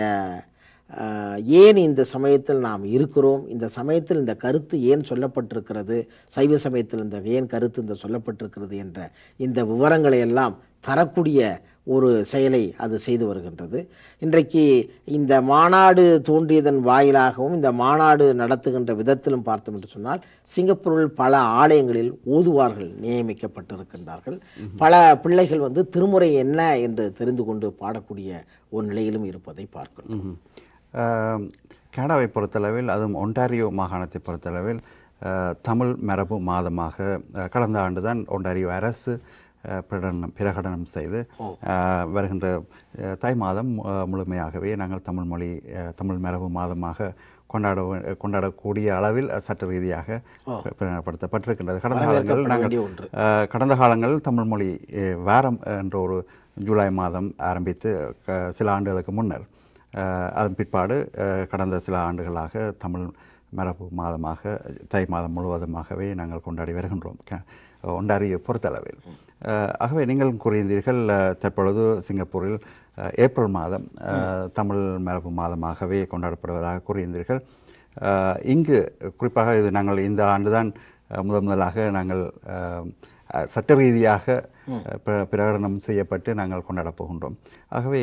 ஆஹ், ஏன் இந்த சமயத்தில் நாம் இருக்கிறோம் இந்த சமயத்தில் இந்த கருத்து ஏன் சொல்லப்பட்டிருக்கிறது சைவ சமயத்தில் இந்த ஏன் கருத்து இந்த சொல்லப்பட்டிருக்கிறது என்ற இந்த விவரங்களை எல்லாம் தரக்கூடிய ஒரு செயலை அது செய்து வருகின்றது இன்றைக்கு இந்த மாநாடு தோன்றியதன் வாயிலாகவும் இந்த மாநாடு நடத்துகின்ற விதத்திலும் பார்த்தோம் என்று சொன்னால் சிங்கப்பூரில் பல ஆலயங்களில் ஓதுவார்கள் நியமிக்கப்பட்டிருக்கின்றார்கள் பல பிள்ளைகள் வந்து திருமுறை என்ன என்று தெரிந்து கொண்டு பாடக்கூடிய ஒரு நிலையிலும் இருப்பதை பார்க்கிறோம் ம்ஹும். ஆம், கனடாவை பொறுத்தளவில் அதுவும் ஒன்டாரியோ மாகாணத்தை பொறுத்தளவில் அஹ், தமிழ் மரபு மாதமாக அஹ், கடந்த ஆண்டு தான் ஒன்டாரியோ அரசு அஹ், பிரகடனம் பிரகடனம் செய்து அஹ், வருகின்ற அஹ், தை மாதம் அஹ், முழுமையாகவே நாங்கள் தமிழ் மொழி அஹ், தமிழ் மரபு மாதமாக கொண்டாட வே- கொண்டாடக்கூடிய அளவில் அஹ், சட்ட ரீதியாக பிரகடனப்படுத்தப்பட்டிருக்கின்றது கடந்த காலங்களில் வரவேற்கப்பட நாங்கள் வேண்டிய ஒன்று அஹ், கடந்த காலங்களில் தமிழ் மொழி அஹ், வாரம் என்ற ஒரு ஜூலை மாதம் ஆரம்பித்து க- சில ஆண்டுகளுக்கு முன்னர் அஹ், அதன் பிற்பாடு அஹ், கடந்த சில ஆண்டுகளாக தமிழ் மரபு மாதமாக தை மாதம் முழுவதுமாகவே நாங்கள் கொண்டாடி வருகின்றோம் க- ஒண்டாரியை பொறுத்தளவில் அஹ், ஆகவே நீங்கள் கூறியிருந்தீர்கள் அஹ், தற்பொழுது சிங்கப்பூரில் அஹ், ஏப்ரல் மாதம் அஹ், தமிழ் மரபு மாதமாகவே கொண்டாடப்படுவதாக கூறியிருந்தீர்கள் அஹ், இங்கு குறிப்பாக இது நாங்கள் இந்த ஆண்டுதான் அஹ், முதன் முதலாக நாங்கள் அஹ், அஹ், சட்ட ரீதியாக அஹ், பிர- பிரகடனம் செய்யப்பட்டு நாங்கள் கொண்டாடப் போகின்றோம் ஆகவே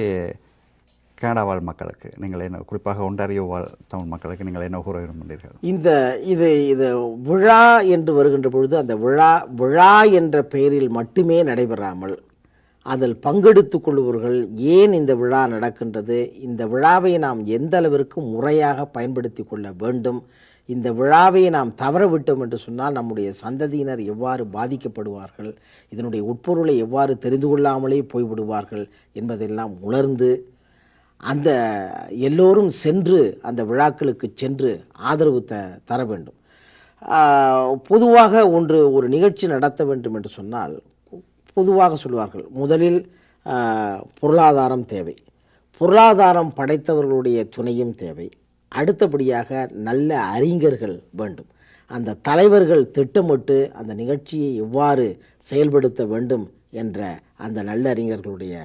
கனடா வாழ் மக்களுக்கு நீங்கள் என்ன குறிப்பாக ஒன்டாரியோ வாழ் தமிழ் மக்களுக்கு நீங்கள் என்ன கூற விரும்புகிறீர்கள் இந்த இது இது விழா என்று வருகின்ற பொழுது அந்த விழா விழா என்ற பெயரில் மட்டுமே நடைபெறாமல் அதில் பங்கெடுத்துக் கொள்பவர்கள் ஏன் இந்த விழா நடக்கின்றது இந்த விழாவை நாம் எந்த அளவிற்கு முறையாக பயன்படுத்தி கொள்ள வேண்டும் இந்த விழாவை நாம் தவற விட்டோம் என்று சொன்னால் நம்முடைய சந்ததியினர் எவ்வாறு பாதிக்கப்படுவார்கள் இதனுடைய உட்பொருளை எவ்வாறு தெரிந்து கொள்ளாமலே போய்விடுவார்கள் என்பதெல்லாம் உணர்ந்து அந்த எல்லோரும் சென்று அந்த விழாக்களுக்கு சென்று ஆதரவு த தர வேண்டும் ஆஹ், பொதுவாக ஒன்று ஒரு நிகழ்ச்சி நடத்த வேண்டும் என்று சொன்னால் பொதுவாக சொல்வார்கள் முதலில் ஆஹ், பொருளாதாரம் தேவை பொருளாதாரம் படைத்தவர்களுடைய துணையும் தேவை அடுத்தபடியாக நல்ல அறிஞர்கள் வேண்டும் அந்த தலைவர்கள் திட்டமிட்டு அந்த நிகழ்ச்சியை எவ்வாறு செயல்படுத்த வேண்டும் என்ற அந்த நல்ல அறிஞர்களுடைய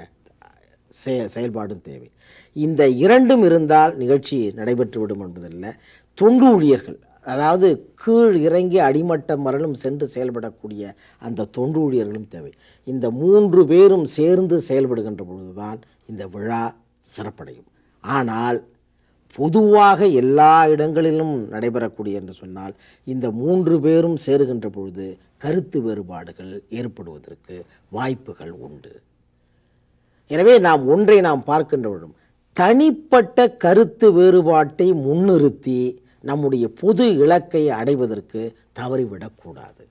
செய செயல்பாடும் தேவை இந்த இரண்டும் இருந்தால் நிகழ்ச்சி நடைபெற்றுவிடும் என்பதல்ல தொண்டு ஊழியர்கள் அதாவது கீழ் இறங்கி அடிமட்டம் வரலும் சென்று செயல்படக்கூடிய அந்த தொண்டு ஊழியர்களும் தேவை இந்த மூன்று பேரும் சேர்ந்து செயல்படுகின்ற பொழுதுதான் இந்த விழா சிறப்படையும் ஆனால் பொதுவாக எல்லா இடங்களிலும் நடைபெறக்கூடிய என்று சொன்னால் இந்த மூன்று பேரும் சேருகின்ற பொழுது கருத்து வேறுபாடுகள் ஏற்படுவதற்கு வாய்ப்புகள் உண்டு எனவே நாம் ஒன்றை நாம் பார்க்கின்றவரும் தனிப்பட்ட கருத்து வேறுபாட்டை முன்னிறுத்தி நம்முடைய பொது இலக்கை அடைவதற்கு தவறிவிடக்கூடாது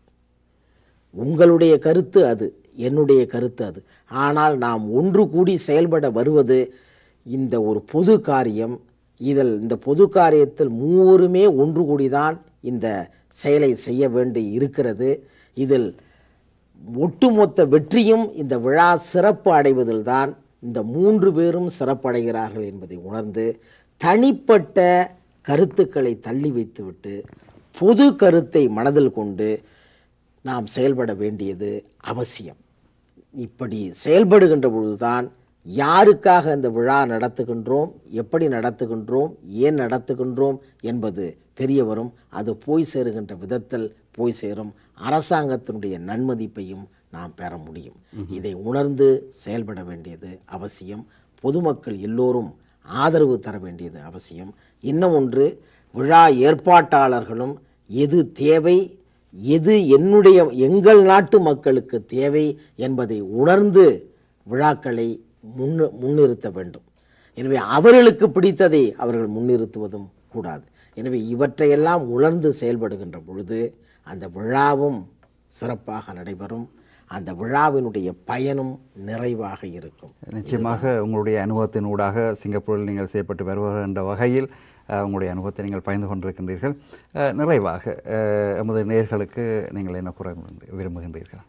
உங்களுடைய கருத்து அது என்னுடைய கருத்து அது ஆனால் நாம் ஒன்று கூடி செயல்பட வருவது இந்த ஒரு பொது காரியம் இதில் இந்த பொது காரியத்தில் மூவருமே ஒன்று கூடிதான் இந்த செயலை செய்ய வேண்டி இருக்கிறது இதில் ஒட்டுமொத்த வெற்றியும் இந்த விழா சிறப்பு அடைவதில்தான் இந்த மூன்று பேரும் சிறப்படைகிறார்கள் என்பதை உணர்ந்து தனிப்பட்ட கருத்துக்களை தள்ளி வைத்துவிட்டு பொது கருத்தை மனதில் கொண்டு நாம் செயல்பட வேண்டியது அவசியம் இப்படி செயல்படுகின்ற பொழுதுதான் யாருக்காக இந்த விழா நடத்துகின்றோம் எப்படி நடத்துகின்றோம் ஏன் நடத்துகின்றோம் என்பது தெரிய வரும் அது போய் சேருகின்ற விதத்தில் போய் சேரும் அரசாங்கத்தினுடைய நன்மதிப்பையும் நாம் பெற முடியும் இதை உணர்ந்து செயல்பட வேண்டியது அவசியம் பொதுமக்கள் எல்லோரும் ஆதரவு தர வேண்டியது அவசியம் இன்னும் ஒன்று விழா ஏற்பாட்டாளர்களும் எது தேவை எது என்னுடைய எங்கள் நாட்டு மக்களுக்கு தேவை என்பதை உணர்ந்து விழாக்களை முன்னு முன்னிறுத்த வேண்டும் எனவே அவர்களுக்கு பிடித்ததை அவர்கள் முன்னிறுத்துவதும் கூடாது எனவே இவற்றையெல்லாம் உணர்ந்து செயல்படுகின்ற பொழுது அந்த விழாவும் சிறப்பாக நடைபெறும் அந்த விழாவினுடைய பயனும் நிறைவாக இருக்கும் நிச்சயமாக உங்களுடைய அனுபவத்தின் ஊடாக சிங்கப்பூரில் நீங்கள் செய்யப்பட்டு வருவர்கள் என்ற வகையில் அஹ், உங்களுடைய அனுபவத்தை நீங்கள் பகிர்ந்து கொண்டிருக்கின்றீர்கள் அஹ், நிறைவாக அஹ், எமது நேர்களுக்கு நீங்கள் என்ன கூற விரும்புகின்றீர்கள்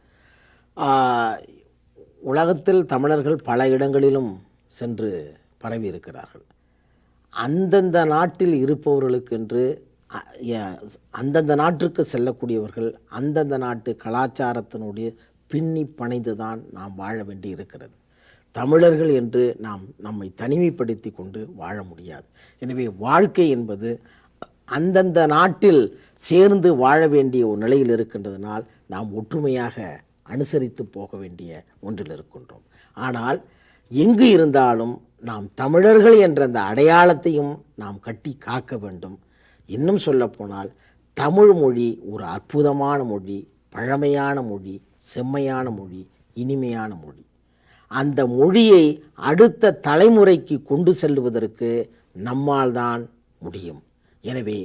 ஆஹ், உலகத்தில் தமிழர்கள் பல இடங்களிலும் சென்று பரவி இருக்கிறார்கள் அந்தந்த நாட்டில் இருப்பவர்களுக்கென்று அ- ய- அந்தந்த நாட்டிற்கு செல்லக்கூடியவர்கள் அந்தந்த நாட்டு கலாச்சாரத்தினுடைய பின்னி பணைந்துதான் நாம் வாழ வேண்டி இருக்கிறது தமிழர்கள் என்று நாம் நம்மை தனிமைப்படுத்தி கொண்டு வாழ முடியாது எனவே வாழ்க்கை என்பது அந்தந்த நாட்டில் சேர்ந்து வாழ வேண்டிய ஒரு நிலையில் இருக்கின்றதனால் நாம் ஒற்றுமையாக அனுசரித்து போக வேண்டிய ஒன்றில் இருக்கின்றோம் ஆனால் எங்கு இருந்தாலும் நாம் தமிழர்கள் என்ற அந்த அடையாளத்தையும் நாம் கட்டி காக்க வேண்டும் இன்னும் சொல்லப்போனால் தமிழ் மொழி ஒரு அற்புதமான மொழி பழமையான மொழி செம்மையான மொழி இனிமையான மொழி அந்த மொழியை அடுத்த தலைமுறைக்கு கொண்டு செல்வதற்கு நம்மால் தான் முடியும் எனவே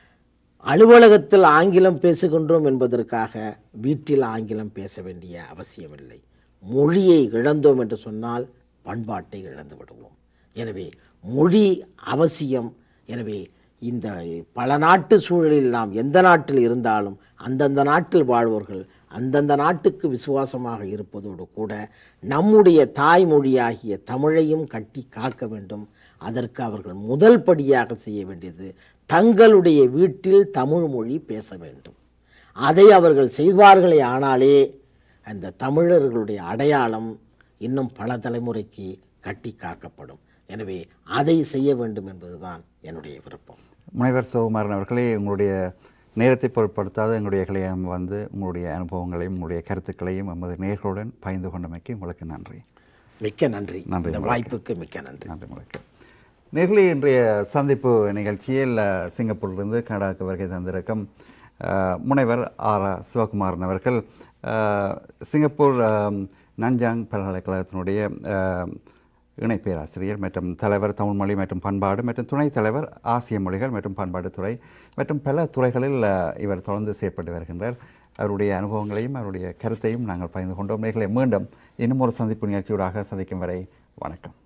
அலுவலகத்தில் ஆங்கிலம் பேசுகின்றோம் என்பதற்காக வீட்டில் ஆங்கிலம் பேச வேண்டிய அவசியமில்லை மொழியை இழந்தோம் என்று சொன்னால் பண்பாட்டை இழந்து விடுவோம் எனவே மொழி அவசியம் எனவே இந்த பல நாட்டு சூழலில் நாம் எந்த நாட்டில் இருந்தாலும் அந்தந்த நாட்டில் வாழ்வோர்கள் அந்தந்த நாட்டுக்கு விசுவாசமாக இருப்பதோடு கூட நம்முடைய தாய்மொழியாகிய தமிழையும் கட்டி காக்க வேண்டும் அதற்கு அவர்கள் முதல் படியாக செய்ய வேண்டியது தங்களுடைய வீட்டில் தமிழ் மொழி பேச வேண்டும் அதை அவர்கள் செய்வார்களே ஆனாலே அந்த தமிழர்களுடைய அடையாளம் இன்னும் பல தலைமுறைக்கு கட்டி காக்கப்படும் எனவே அதை செய்ய வேண்டும் என்பதுதான் என்னுடைய விருப்பம் முனைவர் சிவகுமாரன் அவர்களே உங்களுடைய நேரத்தை பொருட்படுத்தாத எங்களுடைய கலையம் வந்து உங்களுடைய அனுபவங்களையும் உங்களுடைய கருத்துக்களையும் எமது நேர்களுடன் பகிர்ந்து கொண்டமைக்கு உங்களுக்கு நன்றி மிக்க நன்றி நன்றி இந்த உங்களுக்கு. வாய்ப்புக்கு மிக்க நன்றி நன்றி உங்களுக்கு நேர்களே இன்றைய சந்திப்பு நிகழ்ச்சியில் அஹ், சிங்கப்பூரிலிருந்து கனடாவுக்கு வருகை தந்திருக்கும் அஹ், முனைவர் ஆர் ஆர் சிவகுமாரன் அவர்கள் அஹ், சிங்கப்பூர் அஹ், நன்ஜாங் பல்கலைக்கழகத்தினுடைய அஹ், இணை பேராசிரியர் மற்றும் தலைவர் தமிழ் மொழி மற்றும் பண்பாடு மற்றும் துணைத் தலைவர் ஆசிய மொழிகள் மற்றும் பண்பாடு துறை மற்றும் பல துறைகளில் அஹ், இவர் தொடர்ந்து செயற்பட்டு வருகின்றார் அவருடைய அனுபவங்களையும் அவருடைய கருத்தையும் நாங்கள் பகிர்ந்து கொண்டோம் நேர்களை மீண்டும் இன்னும் ஒரு சந்திப்பு நிகழ்ச்சியூடாக சந்திக்கும் வரை வணக்கம்